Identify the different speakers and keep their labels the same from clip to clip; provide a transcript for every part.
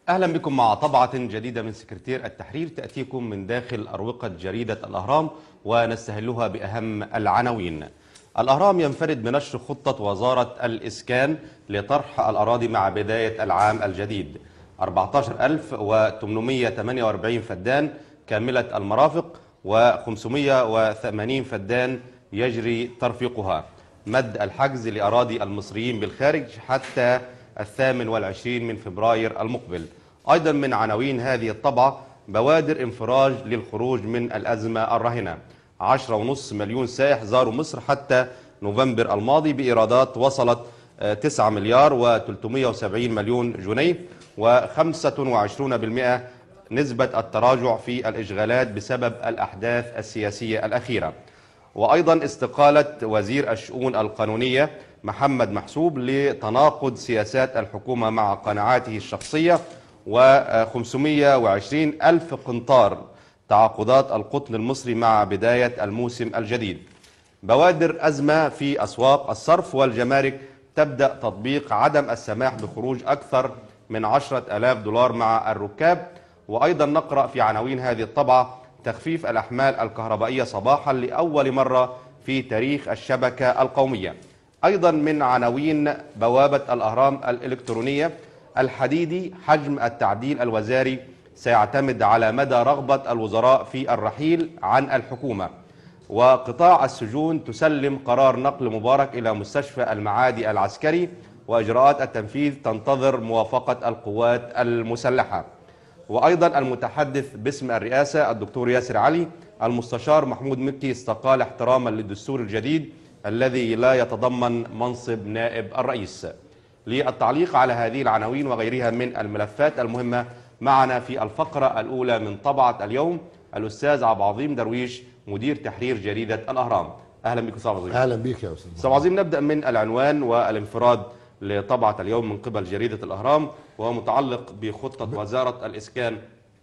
Speaker 1: أهلا بكم مع طبعة جديدة من سكرتير التحرير تأتيكم من داخل أروقة جريدة الأهرام ونستهلها بأهم العناوين الأهرام ينفرد بنشر خطة وزارة الإسكان لطرح الأراضي مع بداية العام الجديد 14848 فدان كاملة المرافق و580 فدان يجري ترفيقها مد الحجز لأراضي المصريين بالخارج حتى الثامن والعشرين من فبراير المقبل أيضا من عناوين هذه الطبعة بوادر انفراج للخروج من الأزمة الراهنة 10.5 مليون سائح زاروا مصر حتى نوفمبر الماضي بإيرادات وصلت 9 مليار و370 مليون جنيه و25% نسبة التراجع في الإشغالات بسبب الأحداث السياسية الأخيرة وأيضا استقالة وزير الشؤون القانونية محمد محسوب لتناقض سياسات الحكومة مع قناعاته الشخصية و520 ألف قنطار تعاقدات القطن المصري مع بداية الموسم الجديد بوادر أزمة في أسواق الصرف والجمارك تبدأ تطبيق عدم السماح بخروج أكثر من عشرة ألاف دولار مع الركاب وأيضا نقرأ في عناوين هذه الطبعة تخفيف الأحمال الكهربائية صباحا لأول مرة في تاريخ الشبكة القومية أيضا من عناوين بوابة الأهرام الإلكترونية الحديدي حجم التعديل الوزاري سيعتمد على مدى رغبة الوزراء في الرحيل عن الحكومة وقطاع السجون تسلم قرار نقل مبارك إلى مستشفى المعادي العسكري وإجراءات التنفيذ تنتظر موافقة القوات المسلحة وأيضا المتحدث باسم الرئاسة الدكتور ياسر علي المستشار محمود مكي استقال احتراما للدستور الجديد الذي لا يتضمن منصب نائب الرئيس للتعليق على هذه العناوين وغيرها من الملفات المهمة معنا في الفقرة الأولى من طبعة اليوم الأستاذ عبد العظيم درويش مدير تحرير جريدة الأهرام أهلا بك أستاذ عظيم
Speaker 2: اهلا بيك يا استاذ
Speaker 1: أستاذ عظيم نبدأ من العنوان والانفراد لطبعة اليوم من قبل جريدة الأهرام وهو متعلق بخطة وزارة الإسكان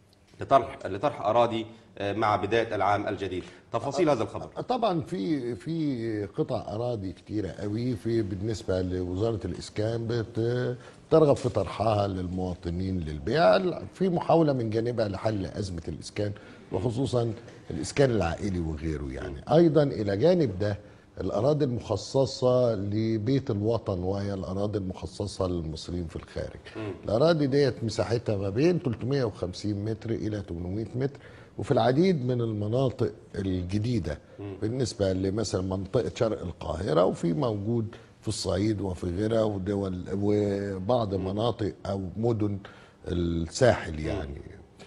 Speaker 1: لطرح لطرح أراضي مع بداية العام الجديد تفاصيل هذا الخبر
Speaker 2: طبعا في في قطع اراضي كتيره قوي في بالنسبه لوزاره الاسكان بت- بترغب في طرحها للمواطنين للبيع في محاوله من جانبها لحل ازمه الاسكان وخصوصا الاسكان العائلي وغيره يعني ايضا الى جانب ده الاراضي المخصصه لبيت الوطن وهي الاراضي المخصصه للمصريين في الخارج الاراضي ديت مساحتها ما بين 350 متر الى 800 متر وفي العديد من المناطق الجديده بالنسبه لمثلا منطقه شرق القاهره وفي موجود في الصعيد وفي غيرها ودول وبعض مناطق او مدن الساحل يعني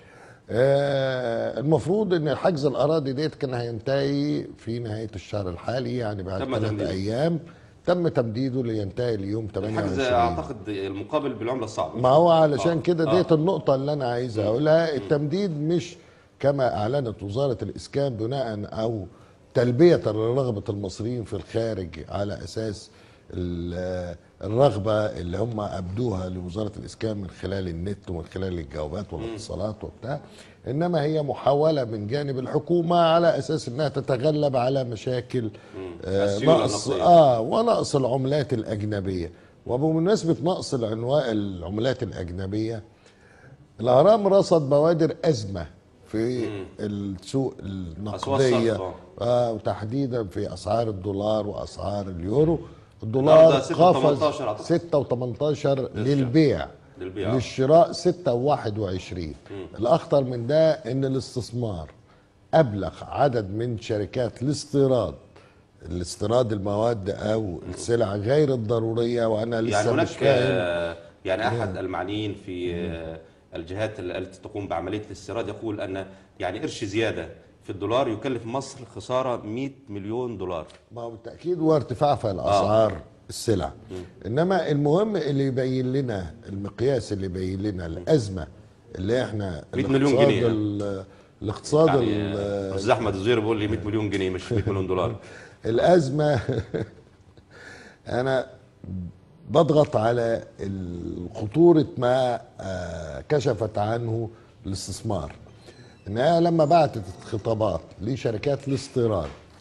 Speaker 2: آه المفروض ان حجز الاراضي ديت كان هينتهي في نهايه الشهر الحالي يعني بعد
Speaker 1: تم
Speaker 2: ثلاث
Speaker 1: تمديده.
Speaker 2: ايام تم تمديده لينتهي اليوم
Speaker 1: الحجز
Speaker 2: 28
Speaker 1: أعتقد المقابل بالعملة الصعبة
Speaker 2: ما هو علشان
Speaker 1: آه.
Speaker 2: كده
Speaker 1: آه.
Speaker 2: ديت النقطة اللي أنا عايز أقولها التمديد مش كما أعلنت وزارة الإسكان بناء أو تلبية لرغبة المصريين في الخارج على أساس ال- الرغبة اللي هم أبدوها لوزارة الإسكان من خلال النت ومن خلال الجوابات والاتصالات وبتاع إنما هي محاولة من جانب الحكومة على أساس إنها تتغلب على مشاكل آه،
Speaker 1: السيولة
Speaker 2: نقص
Speaker 1: النقدية.
Speaker 2: اه ونقص العملات الاجنبيه وبمناسبه نقص العنواء العملات الاجنبيه الاهرام رصد بوادر ازمه في السوق النقديه
Speaker 1: الصرف،
Speaker 2: آه وتحديدا في اسعار الدولار واسعار اليورو
Speaker 1: النهاردة
Speaker 2: الدولار
Speaker 1: 6
Speaker 2: قفز
Speaker 1: و18 أعتقد.
Speaker 2: 6 و18 للبيع
Speaker 1: للبيع.
Speaker 2: للشراء 6 و21 الاخطر من ده ان الاستثمار ابلغ عدد من شركات الاستيراد الاستيراد المواد او السلع غير الضروريه وانا لسه
Speaker 1: يعني
Speaker 2: مش
Speaker 1: هناك
Speaker 2: فاهم
Speaker 1: آه، يعني احد المعنيين في آه، الجهات التي تقوم بعمليه الاستيراد يقول ان يعني قرش زياده في الدولار يكلف مصر خساره 100 مليون دولار
Speaker 2: ما هو بالتاكيد هو ارتفاع في الاسعار السلع انما المهم اللي يبين لنا المقياس اللي يبين لنا الازمه اللي احنا
Speaker 1: 100 مليون
Speaker 2: الاقتصاد
Speaker 1: جنيه.
Speaker 2: ال- الاقتصاد
Speaker 1: يعني
Speaker 2: ال-
Speaker 1: آه، استاذ احمد الزوير بيقول لي 100 مليون جنيه مش 100 مليون دولار
Speaker 2: الازمه انا بضغط على ال- خطوره ما آه، كشفت عنه الاستثمار انها لما بعتت خطابات لشركات الاستيراد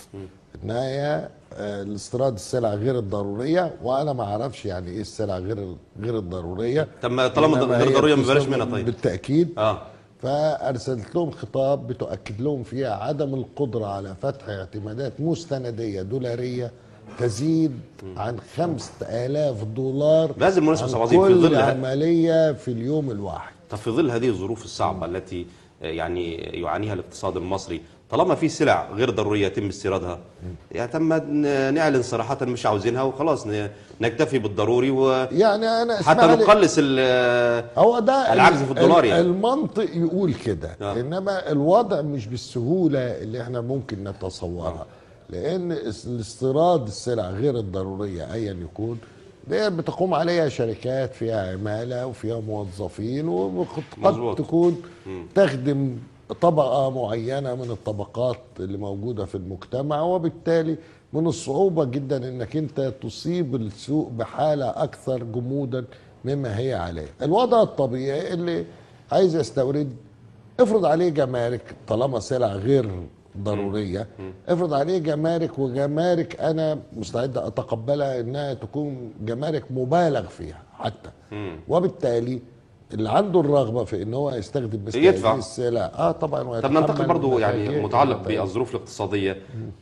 Speaker 2: انها هي آه، الاستيراد السلع غير الضروريه وانا ما اعرفش يعني ايه السلع غير غير الضروريه
Speaker 1: طب ما طالما
Speaker 2: إنما
Speaker 1: غير
Speaker 2: هي
Speaker 1: ضرورية ما بلاش
Speaker 2: بتستخدم
Speaker 1: منها طيب.
Speaker 2: بالتاكيد
Speaker 1: اه
Speaker 2: فارسلت لهم خطاب بتؤكد لهم فيها عدم القدره على فتح اعتمادات مستنديه دولاريه تزيد عن 5000 دولار
Speaker 1: بهذه المناسبة
Speaker 2: عن
Speaker 1: أستاذ عظيم، في
Speaker 2: كل
Speaker 1: ظل ه-
Speaker 2: عمليه في اليوم الواحد
Speaker 1: طب في ظل هذه الظروف الصعبة التي آه، يعني يعانيها الاقتصاد المصري طالما في سلع غير ضرورية يتم استيرادها يعني تم ن- نعلن صراحة مش عاوزينها وخلاص ن- نكتفي بالضروري وحتى
Speaker 2: يعني انا اسمح لي-
Speaker 1: نقلص ال-
Speaker 2: هو ده
Speaker 1: العجز
Speaker 2: ال-
Speaker 1: في الدولار
Speaker 2: ال-
Speaker 1: يعني.
Speaker 2: المنطق يقول كده
Speaker 1: آه.
Speaker 2: انما الوضع مش بالسهوله اللي احنا ممكن نتصورها لان اس- الاستيراد السلع غير الضروريه ايا يكون دي بتقوم عليها شركات فيها عماله وفيها موظفين وقد
Speaker 1: مظبوط.
Speaker 2: تكون تخدم طبقه معينه من الطبقات اللي موجوده في المجتمع وبالتالي من الصعوبه جدا انك انت تصيب السوق بحاله اكثر جمودا مما هي عليه الوضع الطبيعي اللي عايز يستورد افرض عليه جمارك طالما سلع غير ضرورية افرض عليه جمارك وجمارك انا مستعد اتقبلها انها تكون جمارك مبالغ فيها حتى وبالتالي اللي عنده الرغبة في ان هو يستخدم مثل
Speaker 1: يدفع.
Speaker 2: هذه السلع اه طبعا
Speaker 1: طب
Speaker 2: ويتحمل
Speaker 1: ننتقل برضو يعني
Speaker 2: مخارج
Speaker 1: متعلق
Speaker 2: النتائج.
Speaker 1: بالظروف الاقتصادية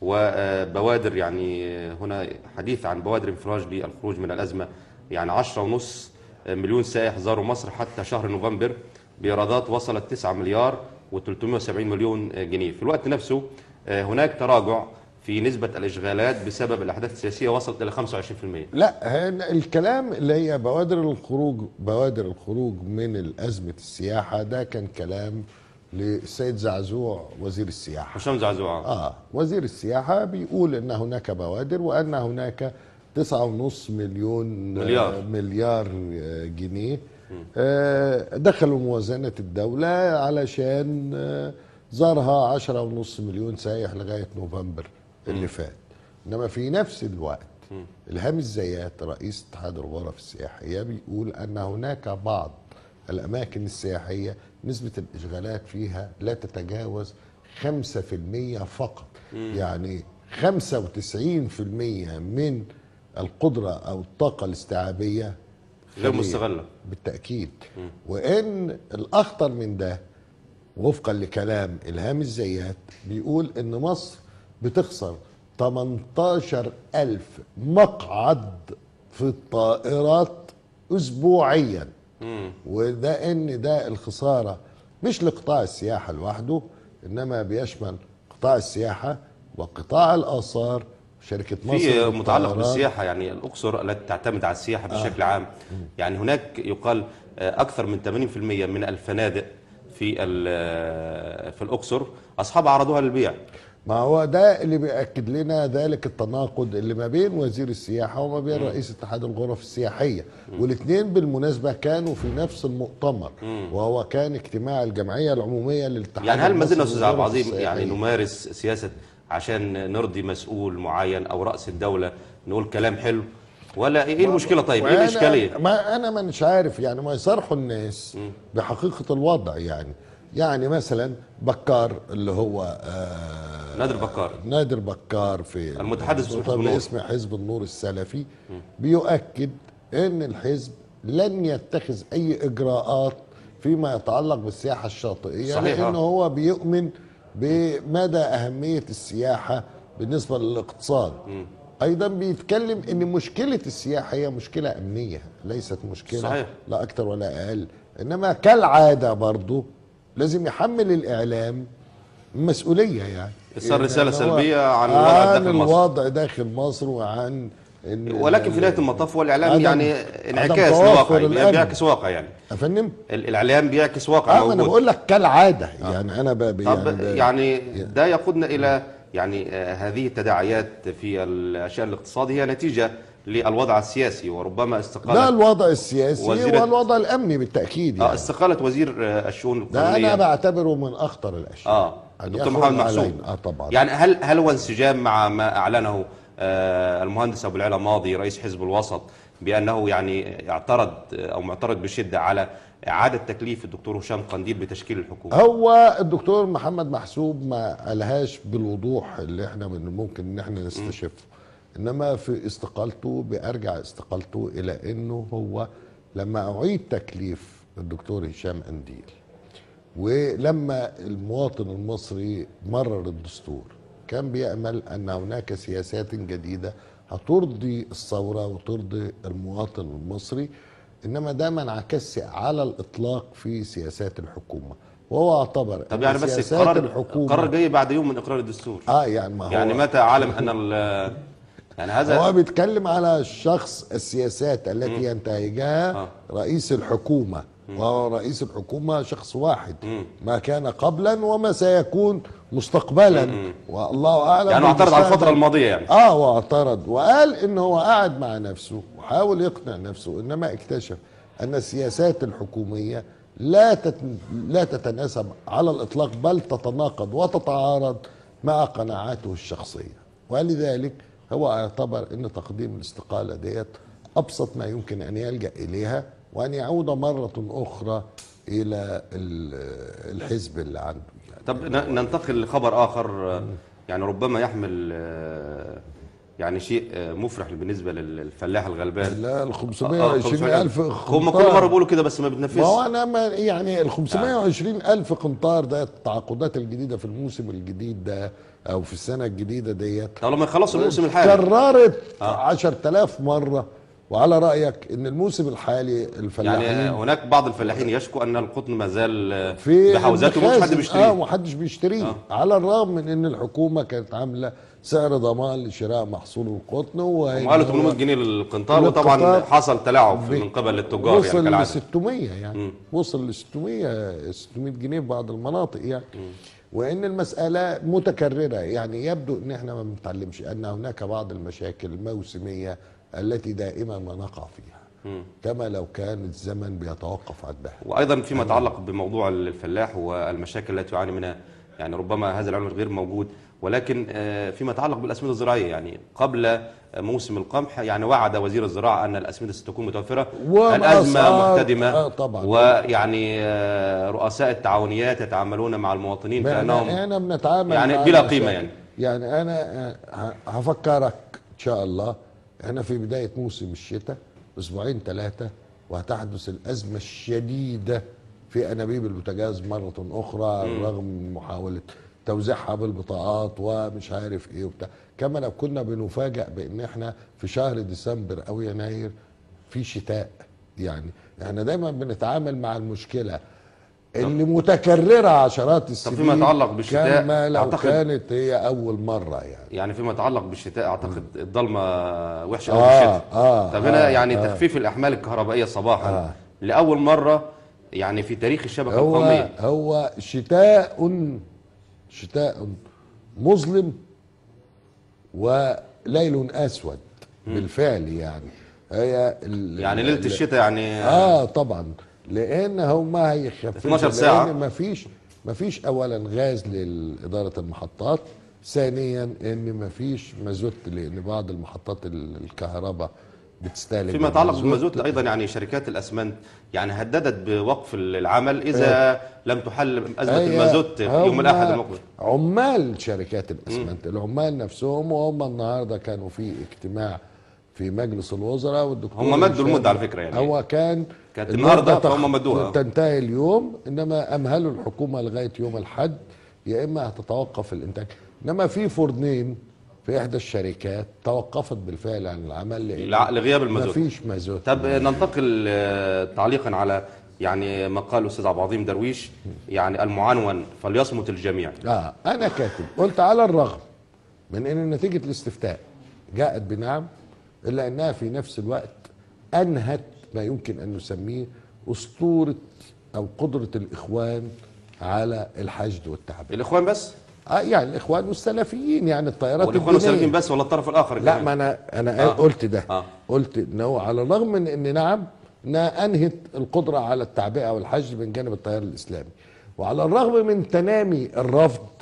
Speaker 1: وبوادر يعني هنا حديث عن بوادر انفراج للخروج من الأزمة يعني عشرة ونص مليون سائح زاروا مصر حتى شهر نوفمبر بإيرادات وصلت 9 مليار و370 مليون جنيه في الوقت نفسه هناك تراجع في نسبة الإشغالات بسبب الأحداث السياسية وصلت إلى 25%
Speaker 2: لا هن- الكلام اللي هي بوادر الخروج بوادر الخروج من أزمة السياحة ده كان كلام للسيد زعزوع وزير السياحة
Speaker 1: هشام زعزوع
Speaker 2: اه وزير السياحة بيقول ان هناك بوادر وان هناك تسعة ونص مليون
Speaker 1: مليار.
Speaker 2: آه، مليار آه، جنيه آه، دخلوا موازنة الدولة علشان آه، زارها عشرة ونص مليون سايح لغاية نوفمبر اللي فات انما في نفس الوقت الهام الزيات رئيس اتحاد الغرف السياحية بيقول ان هناك بعض الاماكن السياحية نسبة الاشغالات فيها لا تتجاوز 5% فقط يعني 95% من القدرة او الطاقة الاستيعابية
Speaker 1: غير
Speaker 2: خالية.
Speaker 1: مستغلة
Speaker 2: بالتأكيد وإن الأخطر من ده وفقا لكلام إلهام الزيات بيقول إن مصر بتخسر 18 ألف مقعد في الطائرات أسبوعيا وده إن ده الخسارة مش لقطاع السياحة لوحده إنما بيشمل قطاع السياحة وقطاع الآثار شركة مصر
Speaker 1: في متعلق
Speaker 2: للطيران.
Speaker 1: بالسياحة يعني الأقصر التي تعتمد على السياحة بشكل عام يعني هناك يقال آه، أكثر من 80% من الفنادق في ال- في الأقصر أصحاب عرضوها للبيع
Speaker 2: ما هو ده اللي بيأكد لنا ذلك التناقض اللي ما بين وزير السياحة وما بين رئيس اتحاد الغرف السياحية والاثنين بالمناسبة كانوا في نفس المؤتمر وهو كان اجتماع الجمعية العمومية للاتحاد
Speaker 1: يعني هل ما زلنا
Speaker 2: المصري
Speaker 1: أستاذ عبد
Speaker 2: للغرف
Speaker 1: العظيم يعني
Speaker 2: السياحية.
Speaker 1: نمارس سياسة عشان نرضي مسؤول معين أو رأس الدولة نقول كلام حلو ولا إيه المشكلة طيب إيه
Speaker 2: وأنا-
Speaker 1: الإشكالية
Speaker 2: ما انا ما مش عارف يعني ما يصرحوا الناس بحقيقة الوضع يعني يعني مثلا بكار اللي هو آه
Speaker 1: نادر بكار
Speaker 2: نادر بكار في
Speaker 1: المتحدث باسم حزب
Speaker 2: طب
Speaker 1: النور.
Speaker 2: باسم حزب النور السلفي بيؤكد ان الحزب لن يتخذ اي اجراءات فيما يتعلق بالسياحه الشاطئيه
Speaker 1: صحيح.
Speaker 2: لان هو بيؤمن بمدى اهميه السياحه بالنسبه للاقتصاد ايضا بيتكلم ان مشكله السياحه هي مشكله امنيه ليست مشكله
Speaker 1: صحيح.
Speaker 2: لا اكتر ولا اقل انما كالعاده برضو لازم يحمل الاعلام مسؤوليه يعني
Speaker 1: إرسال رسالة
Speaker 2: إن هو
Speaker 1: سلبية عن الوضع
Speaker 2: عن
Speaker 1: داخل مصر.
Speaker 2: الوضع داخل مصر وعن إن
Speaker 1: ولكن في نهاية المطاف هو الإعلام
Speaker 2: عدم-
Speaker 1: يعني
Speaker 2: عدم
Speaker 1: انعكاس
Speaker 2: توافر
Speaker 1: لواقع
Speaker 2: الأمن.
Speaker 1: بيعكس واقع يعني
Speaker 2: افندم
Speaker 1: ال- الإعلام بيعكس واقع
Speaker 2: اه ما انا
Speaker 1: موجود
Speaker 2: بقول لك كالعاده يعني انا ب... ب-
Speaker 1: طب
Speaker 2: ب-
Speaker 1: يعني ده يقودنا الى يعني آه، هذه التداعيات في الشان الاقتصادي هي نتيجه للوضع السياسي وربما
Speaker 2: ده
Speaker 1: استقاله
Speaker 2: الوضع السياسي
Speaker 1: وزيرة-
Speaker 2: والوضع الامني بالتاكيد
Speaker 1: اه
Speaker 2: يعني
Speaker 1: استقاله وزير آه، الشؤون
Speaker 2: ده انا
Speaker 1: القانونيه
Speaker 2: بعتبر من اخطر الاشياء
Speaker 1: اه
Speaker 2: أن
Speaker 1: الدكتور
Speaker 2: يخرج
Speaker 1: محمد محسوب
Speaker 2: علينا. اه طبعا
Speaker 1: يعني هل هل هو انسجام مع ما اعلنه آه، المهندس ابو العلا ماضي رئيس حزب الوسط بانه يعني اعترض او معترض بشده على اعاده تكليف الدكتور هشام قنديل بتشكيل الحكومه
Speaker 2: هو الدكتور محمد محسوب ما قالهاش بالوضوح اللي احنا من ممكن ان احنا نستشفه انما في استقالته بيرجع استقالته الى انه هو لما اعيد تكليف الدكتور هشام قنديل ولما المواطن المصري مرر الدستور كان بيأمل أن هناك سياسات جديدة هترضي الثورة وترضي المواطن المصري إنما ده ما انعكسش على الإطلاق في سياسات الحكومة وهو اعتبر
Speaker 1: طب
Speaker 2: أن
Speaker 1: يعني بس
Speaker 2: سياسات
Speaker 1: القرار
Speaker 2: الحكومة
Speaker 1: القرار جاي بعد يوم من اقرار الدستور
Speaker 2: اه يعني ما هو
Speaker 1: يعني متى علم ان ال- يعني هذا
Speaker 2: هو بيتكلم على الشخص السياسات التي ينتهجها
Speaker 1: آه.
Speaker 2: رئيس الحكومة وهو رئيس الحكومة شخص واحد ما كان قبلا وما سيكون مستقبلا والله أعلم
Speaker 1: يعني اعترض على الفتره
Speaker 2: بالمستقبل.
Speaker 1: الماضيه يعني
Speaker 2: اه واعترض وقال ان هو قاعد مع نفسه وحاول يقنع نفسه انما اكتشف ان السياسات الحكوميه لا تت... لا تتناسب على الاطلاق بل تتناقض وتتعارض مع قناعاته الشخصيه ولذلك هو اعتبر ان تقديم الاستقاله ديت ابسط ما يمكن ان يلجا اليها وان يعود مره اخرى الى ال- الحزب اللي عنده يعني.
Speaker 1: طب ن- ننتقل لخبر اخر آه، يعني ربما يحمل آه، يعني شيء آه، مفرح بالنسبه للفلاح الغلبان
Speaker 2: لا ال
Speaker 1: آه،
Speaker 2: 520 الف
Speaker 1: هم كل مره بيقولوا كده بس ما
Speaker 2: ما
Speaker 1: بتنفذش
Speaker 2: هو انا ما يعني ال 520 الف قنطار ده التعاقدات الجديده في الموسم الجديد ده او في السنه الجديده ديت
Speaker 1: طب لما يخلصوا الموسم الحالي
Speaker 2: كررت
Speaker 1: آه.
Speaker 2: 10000 مره وعلى رايك ان الموسم الحالي الفلاحين
Speaker 1: يعني هناك بعض الفلاحين يشكو ان القطن ما زال آه،
Speaker 2: في
Speaker 1: بحوزاته ومش حد
Speaker 2: المخازن.
Speaker 1: بيشتريه
Speaker 2: اه ومحدش بيشتريه آه. على الرغم من ان الحكومه كانت عامله سعر ضمان لشراء محصول القطن وإن
Speaker 1: هم قالوا
Speaker 2: هو
Speaker 1: 800 جنيه للقنطار وطبعا
Speaker 2: للقنطار
Speaker 1: حصل تلاعب
Speaker 2: بي-
Speaker 1: من قبل التجار يعني
Speaker 2: وصل ل
Speaker 1: كالعاده
Speaker 2: 600 يعني وصل ل 600 600 جنيه في بعض المناطق يعني وان المساله متكرره يعني يبدو ان احنا ما بنتعلمش ان هناك بعض المشاكل الموسميه التي دائما ما نقع فيها كما لو كان الزمن بيتوقف عندها
Speaker 1: وايضا فيما يتعلق بموضوع الفلاح والمشاكل التي يعاني منها يعني ربما هذا العلم غير موجود ولكن آه، فيما يتعلق بالاسمده الزراعيه يعني قبل موسم القمح يعني وعد وزير الزراعه ان الاسمده ستكون متوفره
Speaker 2: وما
Speaker 1: الازمه
Speaker 2: صار-
Speaker 1: محتدمه
Speaker 2: آه، طبعا.
Speaker 1: ويعني آه، رؤساء التعاونيات يتعاملون مع المواطنين كانهم
Speaker 2: احنا احنا بنتعامل
Speaker 1: يعني
Speaker 2: مع
Speaker 1: بلا
Speaker 2: المشاكل.
Speaker 1: قيمة يعني.
Speaker 2: يعني انا آه، ه- هفكرك ان شاء الله احنا في بدايه موسم الشتاء اسبوعين ثلاثه وهتحدث الازمه الشديده في انابيب البوتاجاز مره اخرى رغم من محاوله توزيعها بالبطاقات ومش عارف ايه وبتاع كما لو كنا بنفاجئ بان احنا في شهر ديسمبر او يناير في شتاء يعني احنا دايما بنتعامل مع المشكله اللي متكرره عشرات السنين
Speaker 1: فيما يتعلق بالشتاء،
Speaker 2: كما لو
Speaker 1: أعتقد-
Speaker 2: كانت هي اول مره يعني
Speaker 1: يعني فيما يتعلق بالشتاء اعتقد الضلمه وحشه قوي
Speaker 2: آه،
Speaker 1: في الشتاء
Speaker 2: آه،
Speaker 1: طب هنا
Speaker 2: آه،
Speaker 1: يعني
Speaker 2: آه.
Speaker 1: تخفيف الاحمال الكهربائيه صباحا
Speaker 2: آه.
Speaker 1: لاول مره يعني في تاريخ الشبكه
Speaker 2: هو
Speaker 1: القوميه
Speaker 2: هو شتاء شتاء مظلم وليل اسود بالفعل يعني هي ال-
Speaker 1: يعني ليله
Speaker 2: ال-
Speaker 1: الشتاء يعني
Speaker 2: اه طبعا لان هم هيخففوا
Speaker 1: 12 ساعة.
Speaker 2: لان مفيش مفيش اولا غاز لاداره المحطات ثانيا ان مفيش مازوت لان بعض المحطات ال- الكهرباء بتستهلك
Speaker 1: فيما يتعلق
Speaker 2: المازوت.
Speaker 1: بالمازوت ايضا يعني شركات الاسمنت يعني هددت بوقف العمل اذا لم تحل ازمه
Speaker 2: هي
Speaker 1: المازوت يوم
Speaker 2: هم
Speaker 1: الاحد المقبل
Speaker 2: عمال شركات الاسمنت العمال نفسهم وهم النهارده كانوا في اجتماع في مجلس الوزراء والدكتور
Speaker 1: هم مدوا
Speaker 2: هشام-
Speaker 1: المدة على فكرة يعني.
Speaker 2: هو كان
Speaker 1: كانت
Speaker 2: المدة
Speaker 1: النهاردة
Speaker 2: تخ-
Speaker 1: فهم مدوها.
Speaker 2: تنتهي اليوم انما امهلوا الحكومه لغايه يوم الاحد يا اما هتتوقف الانتاج انما في فرنين في احدى الشركات توقفت بالفعل عن العمل لان
Speaker 1: لع- لغياب المازوت
Speaker 2: مفيش مازوت
Speaker 1: طب ننتقل آه، تعليقا على يعني ما قال الاستاذ عبد العظيم درويش يعني المعنون فليصمت الجميع
Speaker 2: اه انا كاتب قلت على الرغم من ان نتيجه الاستفتاء جاءت بنعم الا انها في نفس الوقت انهت ما يمكن ان نسميه اسطوره او قدره الاخوان على الحشد والتعبئه
Speaker 1: الاخوان بس
Speaker 2: آه يعني الاخوان والسلفيين يعني التيارات
Speaker 1: والاخوان والسلفيين
Speaker 2: الدينيه
Speaker 1: بس ولا الطرف الاخر
Speaker 2: لا
Speaker 1: كمان؟
Speaker 2: ما انا انا
Speaker 1: آه.
Speaker 2: قلت ده
Speaker 1: آه.
Speaker 2: قلت انه على الرغم من ان نعم انها انهت القدره على التعبئه والحشد من جانب التيار الاسلامي وعلى الرغم من تنامي الرفض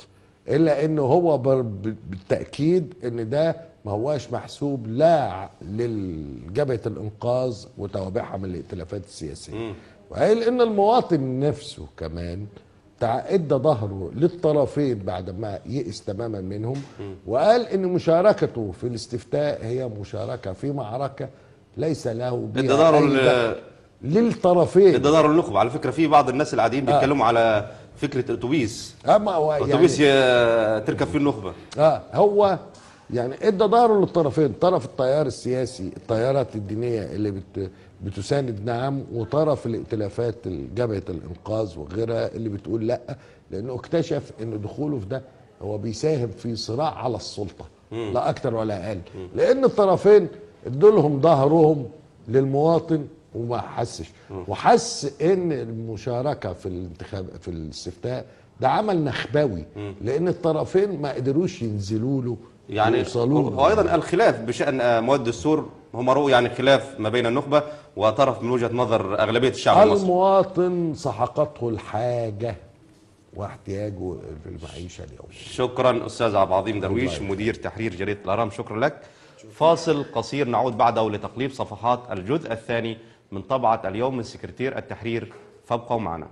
Speaker 2: الا انه هو بر- ب- بالتاكيد ان ده ما هواش محسوب لا لجبهه الانقاذ وتوابعها من الائتلافات السياسيه وقال ان المواطن نفسه كمان تع- ادى ظهره للطرفين بعد ما يئس تماما منهم وقال ان مشاركته في الاستفتاء هي مشاركه في معركه ليس له بها
Speaker 1: ادى ظهره
Speaker 2: أي
Speaker 1: ل-
Speaker 2: دخل. للطرفين
Speaker 1: ادى ظهره للنخبه على فكره في بعض الناس اللي قاعدين بيتكلموا على فكره اتوبيس
Speaker 2: اما هو
Speaker 1: اتوبيس
Speaker 2: يعني
Speaker 1: ي- تركب فيه النخبه
Speaker 2: اه هو يعني ادى ظهره للطرفين طرف التيار السياسي التيارات الدينيه اللي بت بتساند نعم وطرف الائتلافات جبهه الانقاذ وغيرها اللي بتقول لا لانه اكتشف ان دخوله في ده هو بيساهم في صراع على السلطه لا اكتر ولا اقل لان الطرفين ادوا لهم ظهرهم للمواطن وما حسش وحس ان المشاركه في الانتخاب في الاستفتاء ده عمل نخبوي لان الطرفين ما قدروش ينزلوا له
Speaker 1: يعني
Speaker 2: يوصلوا له.
Speaker 1: هو ايضا الخلاف بشان آه، مواد الدستور هم رؤوا يعني خلاف ما بين النخبه وطرف من وجهه نظر اغلبيه الشعب المصري
Speaker 2: المواطن سحقته الحاجه واحتياجه في المعيشه اليوميه
Speaker 1: شكرا استاذ عبد العظيم درويش مدير تحرير جريده الاهرام شكرا لك فاصل قصير نعود بعده لتقليب صفحات الجزء الثاني من طبعه اليوم من سكرتير التحرير فابقوا معنا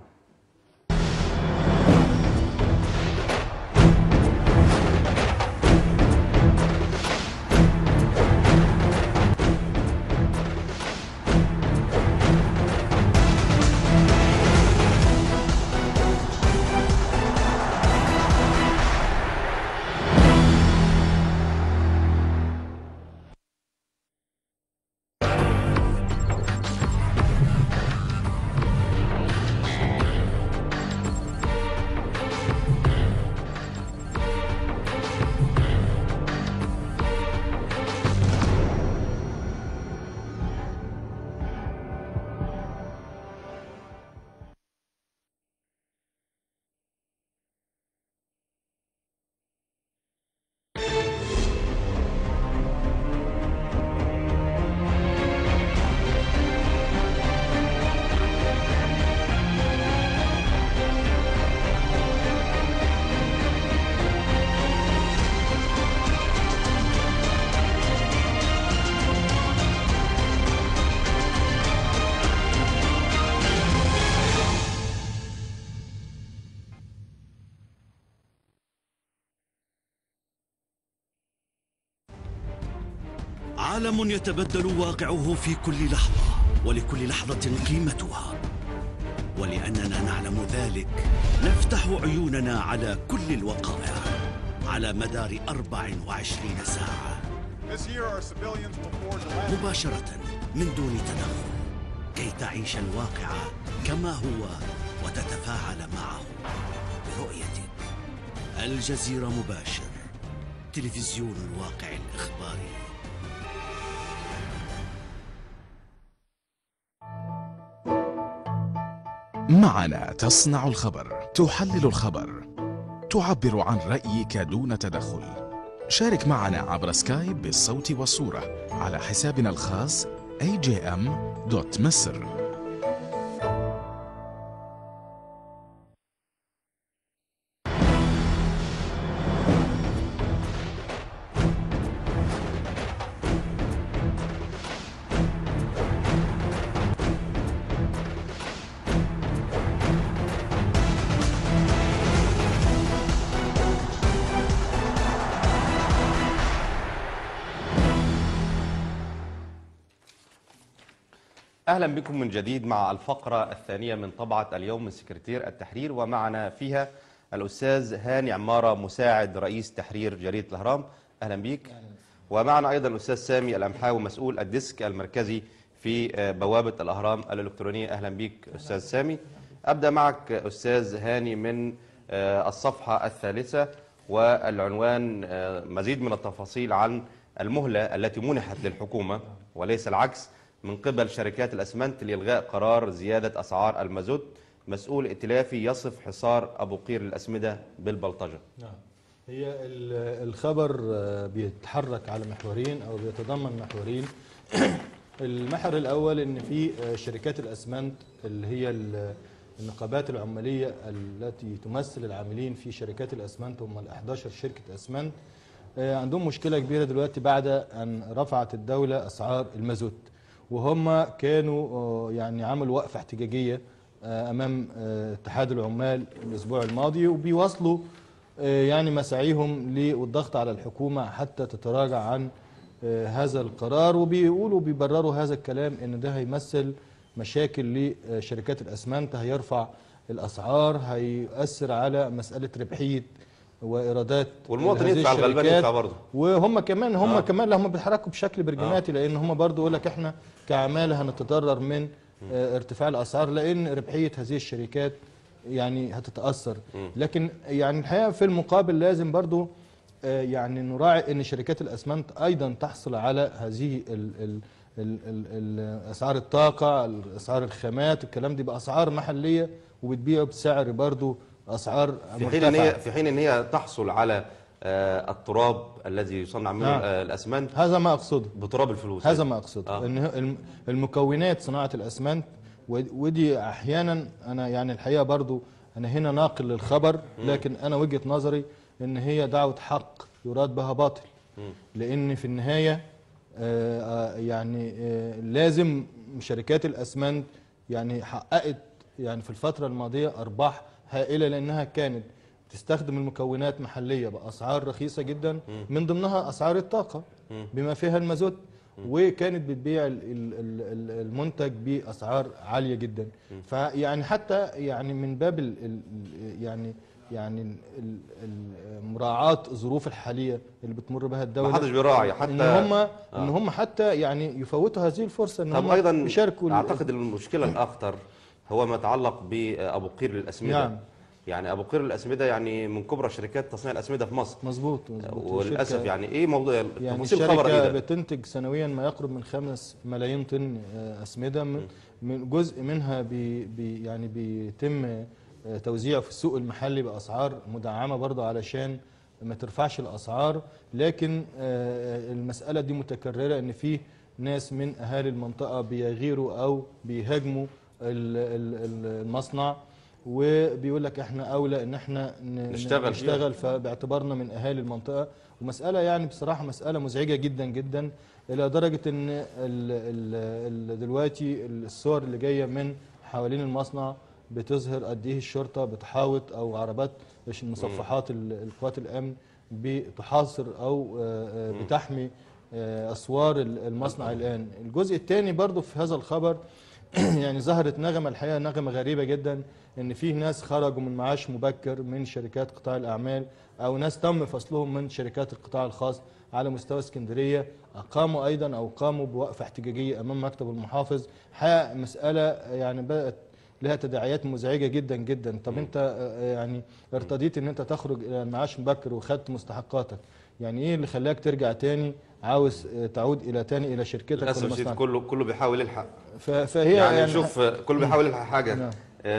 Speaker 3: عالم يتبدل واقعه في كل لحظة ولكل لحظة قيمتها ولأننا نعلم ذلك نفتح عيوننا على كل الوقائع على مدار 24 ساعة
Speaker 4: This year, our civilians will forge a lasting
Speaker 3: مباشرة من دون تدخل كي تعيش الواقع كما هو وتتفاعل معه برؤيتك الجزيرة مباشر تلفزيون الواقع الإخباري
Speaker 5: معنا تصنع الخبر تحلل الخبر تعبر عن رأيك دون تدخل شارك معنا عبر سكايب بالصوت والصورة على حسابنا الخاص agm.مصر
Speaker 1: اهلا بكم من جديد مع الفقره الثانيه من طبعه اليوم من سكرتير التحرير ومعنا فيها الاستاذ هاني عماره مساعد رئيس تحرير جريده الاهرام اهلا بيك ومعنا ايضا الاستاذ سامي الامحاوي مسؤول الديسك المركزي في آه، بوابه الاهرام الالكترونيه اهلا بيك استاذ سامي ابدا معك استاذ هاني من آه، الصفحه الثالثه والعنوان آه، مزيد من التفاصيل عن المهله التي منحت للحكومه وليس العكس من قبل شركات الاسمنت لالغاء قرار زياده اسعار المازوت مسؤول ائتلافي يصف حصار ابو قير للاسمده بالبلطجه
Speaker 6: نعم هي ال- الخبر آه، بيتحرك على محورين او بيتضمن محورين المحور الاول ان في آه، شركات الاسمنت اللي هي ال- النقابات العماليه التي تمثل العاملين في شركات الاسمنت هم ال 11 شركه اسمنت آه، عندهم مشكله كبيره دلوقتي بعد ان رفعت الدوله اسعار المازوت وهم كانوا آه، يعني عملوا وقفه احتجاجيه آه، امام آه، اتحاد العمال الاسبوع الماضي وبيواصلوا آه، يعني مساعيهم للضغط على الحكومه حتى تتراجع عن آه، هذا القرار وبيقولوا بيبرروا هذا الكلام ان ده هيمثل مشاكل لشركات الاسمنت هيرفع الاسعار هيؤثر على مساله ربحيه وايرادات
Speaker 1: والمواطن
Speaker 6: هذه
Speaker 1: يدفع الغلبان
Speaker 6: الشركات.
Speaker 1: يدفع برضه
Speaker 6: وهم كمان هم
Speaker 1: آه.
Speaker 6: آه. كمان هم بيتحركوا بشكل برجماتي آه. لان هم برضو يقول لك احنا كعماله هنتضرر من آه ارتفاع الاسعار لان ربحيه هذه الشركات يعني هتتاثر لكن يعني الحقيقه في المقابل لازم برضو آه يعني نراعي ان شركات الاسمنت ايضا تحصل على هذه ال ال ال ال ال اسعار الطاقه اسعار الخامات الكلام دي باسعار محليه وبتبيع بسعر برضو اسعار
Speaker 1: في حين ان هي
Speaker 6: مرتفعة.
Speaker 1: في حين ان هي تحصل على آه، التراب الذي يصنع منه
Speaker 6: نعم.
Speaker 1: آه، الاسمنت
Speaker 6: هذا ما اقصده
Speaker 1: بتراب الفلوس
Speaker 6: هذا ما اقصده
Speaker 1: آه.
Speaker 6: آه. ان هو الم- المكونات صناعه الاسمنت ود- ودي احيانا انا يعني الحقيقه برضو انا هنا ناقل للخبر لكن انا وجهه نظري ان هي دعوه حق يراد بها باطل لان في النهايه آه، آه، يعني آه، لازم شركات الاسمنت يعني حققت يعني في الفتره الماضيه ارباح هائله لانها كانت تستخدم المكونات محليه باسعار رخيصه جدا من ضمنها اسعار الطاقه بما فيها المازوت وكانت بتبيع ال- ال- ال- ال- المنتج باسعار عاليه جدا فيعني حتى يعني من باب ال ال يعني يعني ال- ال- مراعاه الظروف الحاليه اللي بتمر بها الدوله
Speaker 1: ما حدش بيراعي حتى
Speaker 6: ان هم ان هم حتى يعني يفوتوا هذه الفرصه ان
Speaker 1: طب
Speaker 6: هم
Speaker 1: ايضا
Speaker 6: يشاركوا ال-
Speaker 1: اعتقد المشكله الاخطر هو ما يتعلق بابو قير للاسمده
Speaker 6: نعم.
Speaker 1: يعني ابو قير للاسمده يعني من كبرى شركات تصنيع الاسمده في مصر
Speaker 6: مظبوط مظبوط
Speaker 1: وللاسف
Speaker 6: الشركة-
Speaker 1: يعني ايه موضوع
Speaker 6: يعني
Speaker 1: تفاصيل الخبر ايه
Speaker 6: الشركة
Speaker 1: ده؟
Speaker 6: بتنتج سنويا ما يقرب من خمس ملايين طن آه، أسمدة من- من جزء منها بي بي يعني بيتم آه، توزيعه في السوق المحلي بأسعار مدعمة برضه علشان ما ترفعش الأسعار لكن آه، المسألة دي متكررة إن في ناس من أهالي المنطقة بيغيروا أو بيهاجموا ال- ال- ال- المصنع وبيقول لك احنا اولى ان احنا ن-
Speaker 1: نشتغل فيها.
Speaker 6: نشتغل فباعتبارنا من اهالي المنطقه ومساله يعني بصراحه مساله مزعجه جدا جدا الى درجه ان ال ال ال دلوقتي الصور اللي جايه من حوالين المصنع بتظهر قد ايه الشرطه بتحاوط او عربات مش المصفحات ال- القوات الامن بتحاصر او آه، آه، بتحمي آه، اسوار ال- المصنع الان الجزء الثاني برضو في هذا الخبر يعني ظهرت نغمه الحقيقه نغمه غريبه جدا ان في ناس خرجوا من معاش مبكر من شركات قطاع الاعمال او ناس تم فصلهم من شركات القطاع الخاص على مستوى اسكندريه اقاموا ايضا او قاموا بوقفه احتجاجيه امام مكتب المحافظ حقيقه مساله يعني بقت لها تداعيات مزعجه جدا جدا طب انت آه، يعني ارتضيت ان انت تخرج الى المعاش مبكر وخدت مستحقاتك يعني ايه اللي خلاك ترجع تاني عاوز آه، تعود الى تاني الى شركتك
Speaker 1: للاسف
Speaker 6: ولا
Speaker 1: الشديد
Speaker 6: مصنعك
Speaker 1: كله كله بيحاول يلحق
Speaker 6: ف- فهي
Speaker 1: يعني,
Speaker 6: يعني
Speaker 1: نشوف كله بيحاول يلحق حاجه
Speaker 6: نعم.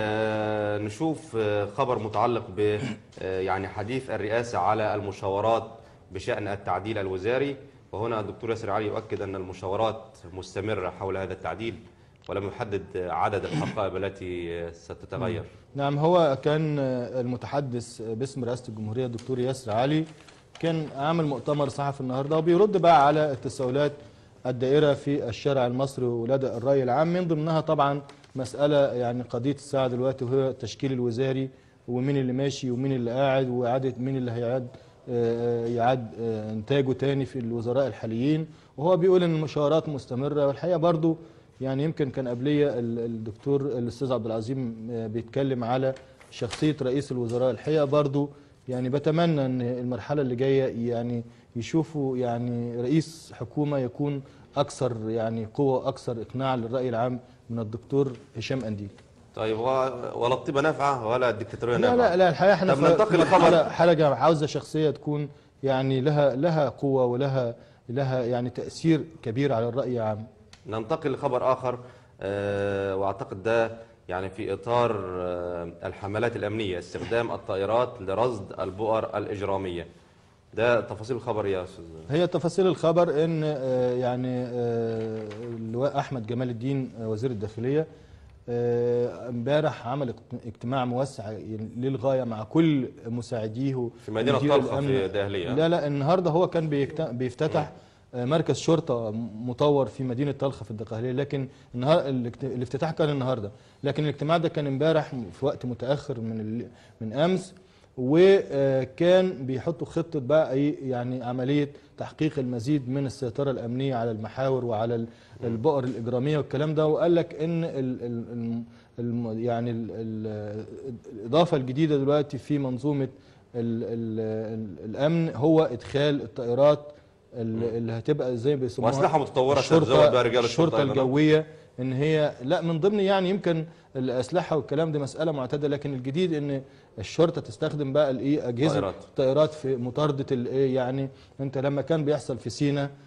Speaker 1: آه نشوف آه، خبر متعلق ب آه، يعني حديث الرئاسه على المشاورات بشان التعديل الوزاري وهنا الدكتور ياسر علي يؤكد ان المشاورات مستمره حول هذا التعديل ولم يحدد عدد الحقائب التي آه، ستتغير
Speaker 6: نعم هو كان المتحدث باسم رئاسة الجمهورية الدكتور ياسر علي كان عامل مؤتمر صحفي النهارده وبيرد بقى على التساؤلات الدائرة في الشارع المصري ولدى الرأي العام من ضمنها طبعا مسألة يعني قضية الساعة دلوقتي وهي التشكيل الوزاري ومين اللي ماشي ومين اللي قاعد وإعادة مين اللي هيعاد آه، يعاد آه، إنتاجه تاني في الوزراء الحاليين وهو بيقول إن المشاورات مستمرة والحقيقة برضو يعني يمكن كان قبليه ال- الدكتور الاستاذ عبد العظيم آه، بيتكلم على شخصيه رئيس الوزراء الحقيقه برضو يعني بتمنى ان المرحله اللي جايه يعني يشوفوا يعني رئيس حكومه يكون اكثر يعني قوه اكثر اقناع للراي العام من الدكتور هشام انديل
Speaker 1: طيب و- ولا الطيبه نافعه ولا الدكتاتوريه
Speaker 6: لا
Speaker 1: نافعه
Speaker 6: لا لا الحقيقه احنا
Speaker 1: طب
Speaker 6: في-
Speaker 1: ننتقل
Speaker 6: في
Speaker 1: لخبر-
Speaker 6: حلقه حلقه عاوزه شخصيه تكون يعني لها لها قوه ولها لها يعني تاثير كبير على الراي العام
Speaker 1: ننتقل لخبر آخر آه، وأعتقد ده يعني في إطار آه، الحملات الأمنية استخدام الطائرات لرصد البؤر الإجرامية ده تفاصيل الخبر يا أستاذ
Speaker 6: هي تفاصيل الخبر ان آه، يعني آه، اللواء احمد جمال الدين آه، وزير الداخليه آه، امبارح عمل اجت- اجتماع موسع للغايه مع كل مساعديه
Speaker 1: في مدينة
Speaker 6: مدير
Speaker 1: طلخة
Speaker 6: الأمن.
Speaker 1: في دهلية.
Speaker 6: لا لا النهارده هو كان بيكت- بيفتتح آه، مركز شرطه مطور في مدينه طلخه في الدقهليه لكن النهار الاجت- الافتتاح كان النهارده لكن الاجتماع ده كان امبارح في وقت متاخر من ال- من امس وكان بيحطوا خطه بقى ايه يعني عمليه تحقيق المزيد من السيطره الامنيه على المحاور وعلى ال- البؤر الاجراميه والكلام ده وقال لك ان ال ال الم- الم يعني ال ال الاضافه الجديده دلوقتي في منظومه ال ال ال الامن هو ادخال الطائرات ال- اللي هتبقى زي ما بيسموها
Speaker 1: وأسلحة متطورة
Speaker 6: الشرطه
Speaker 1: تتزود بها رجال الشرطة
Speaker 6: الشرطه
Speaker 1: أيضاً.
Speaker 6: الجويه ان هي لا من ضمن يعني يمكن الاسلحه والكلام ده مساله معتاده لكن الجديد ان الشرطه تستخدم بقى الايه اجهزه
Speaker 1: طائرات.
Speaker 6: طائرات في مطارده الايه يعني انت لما كان بيحصل في سينا ال-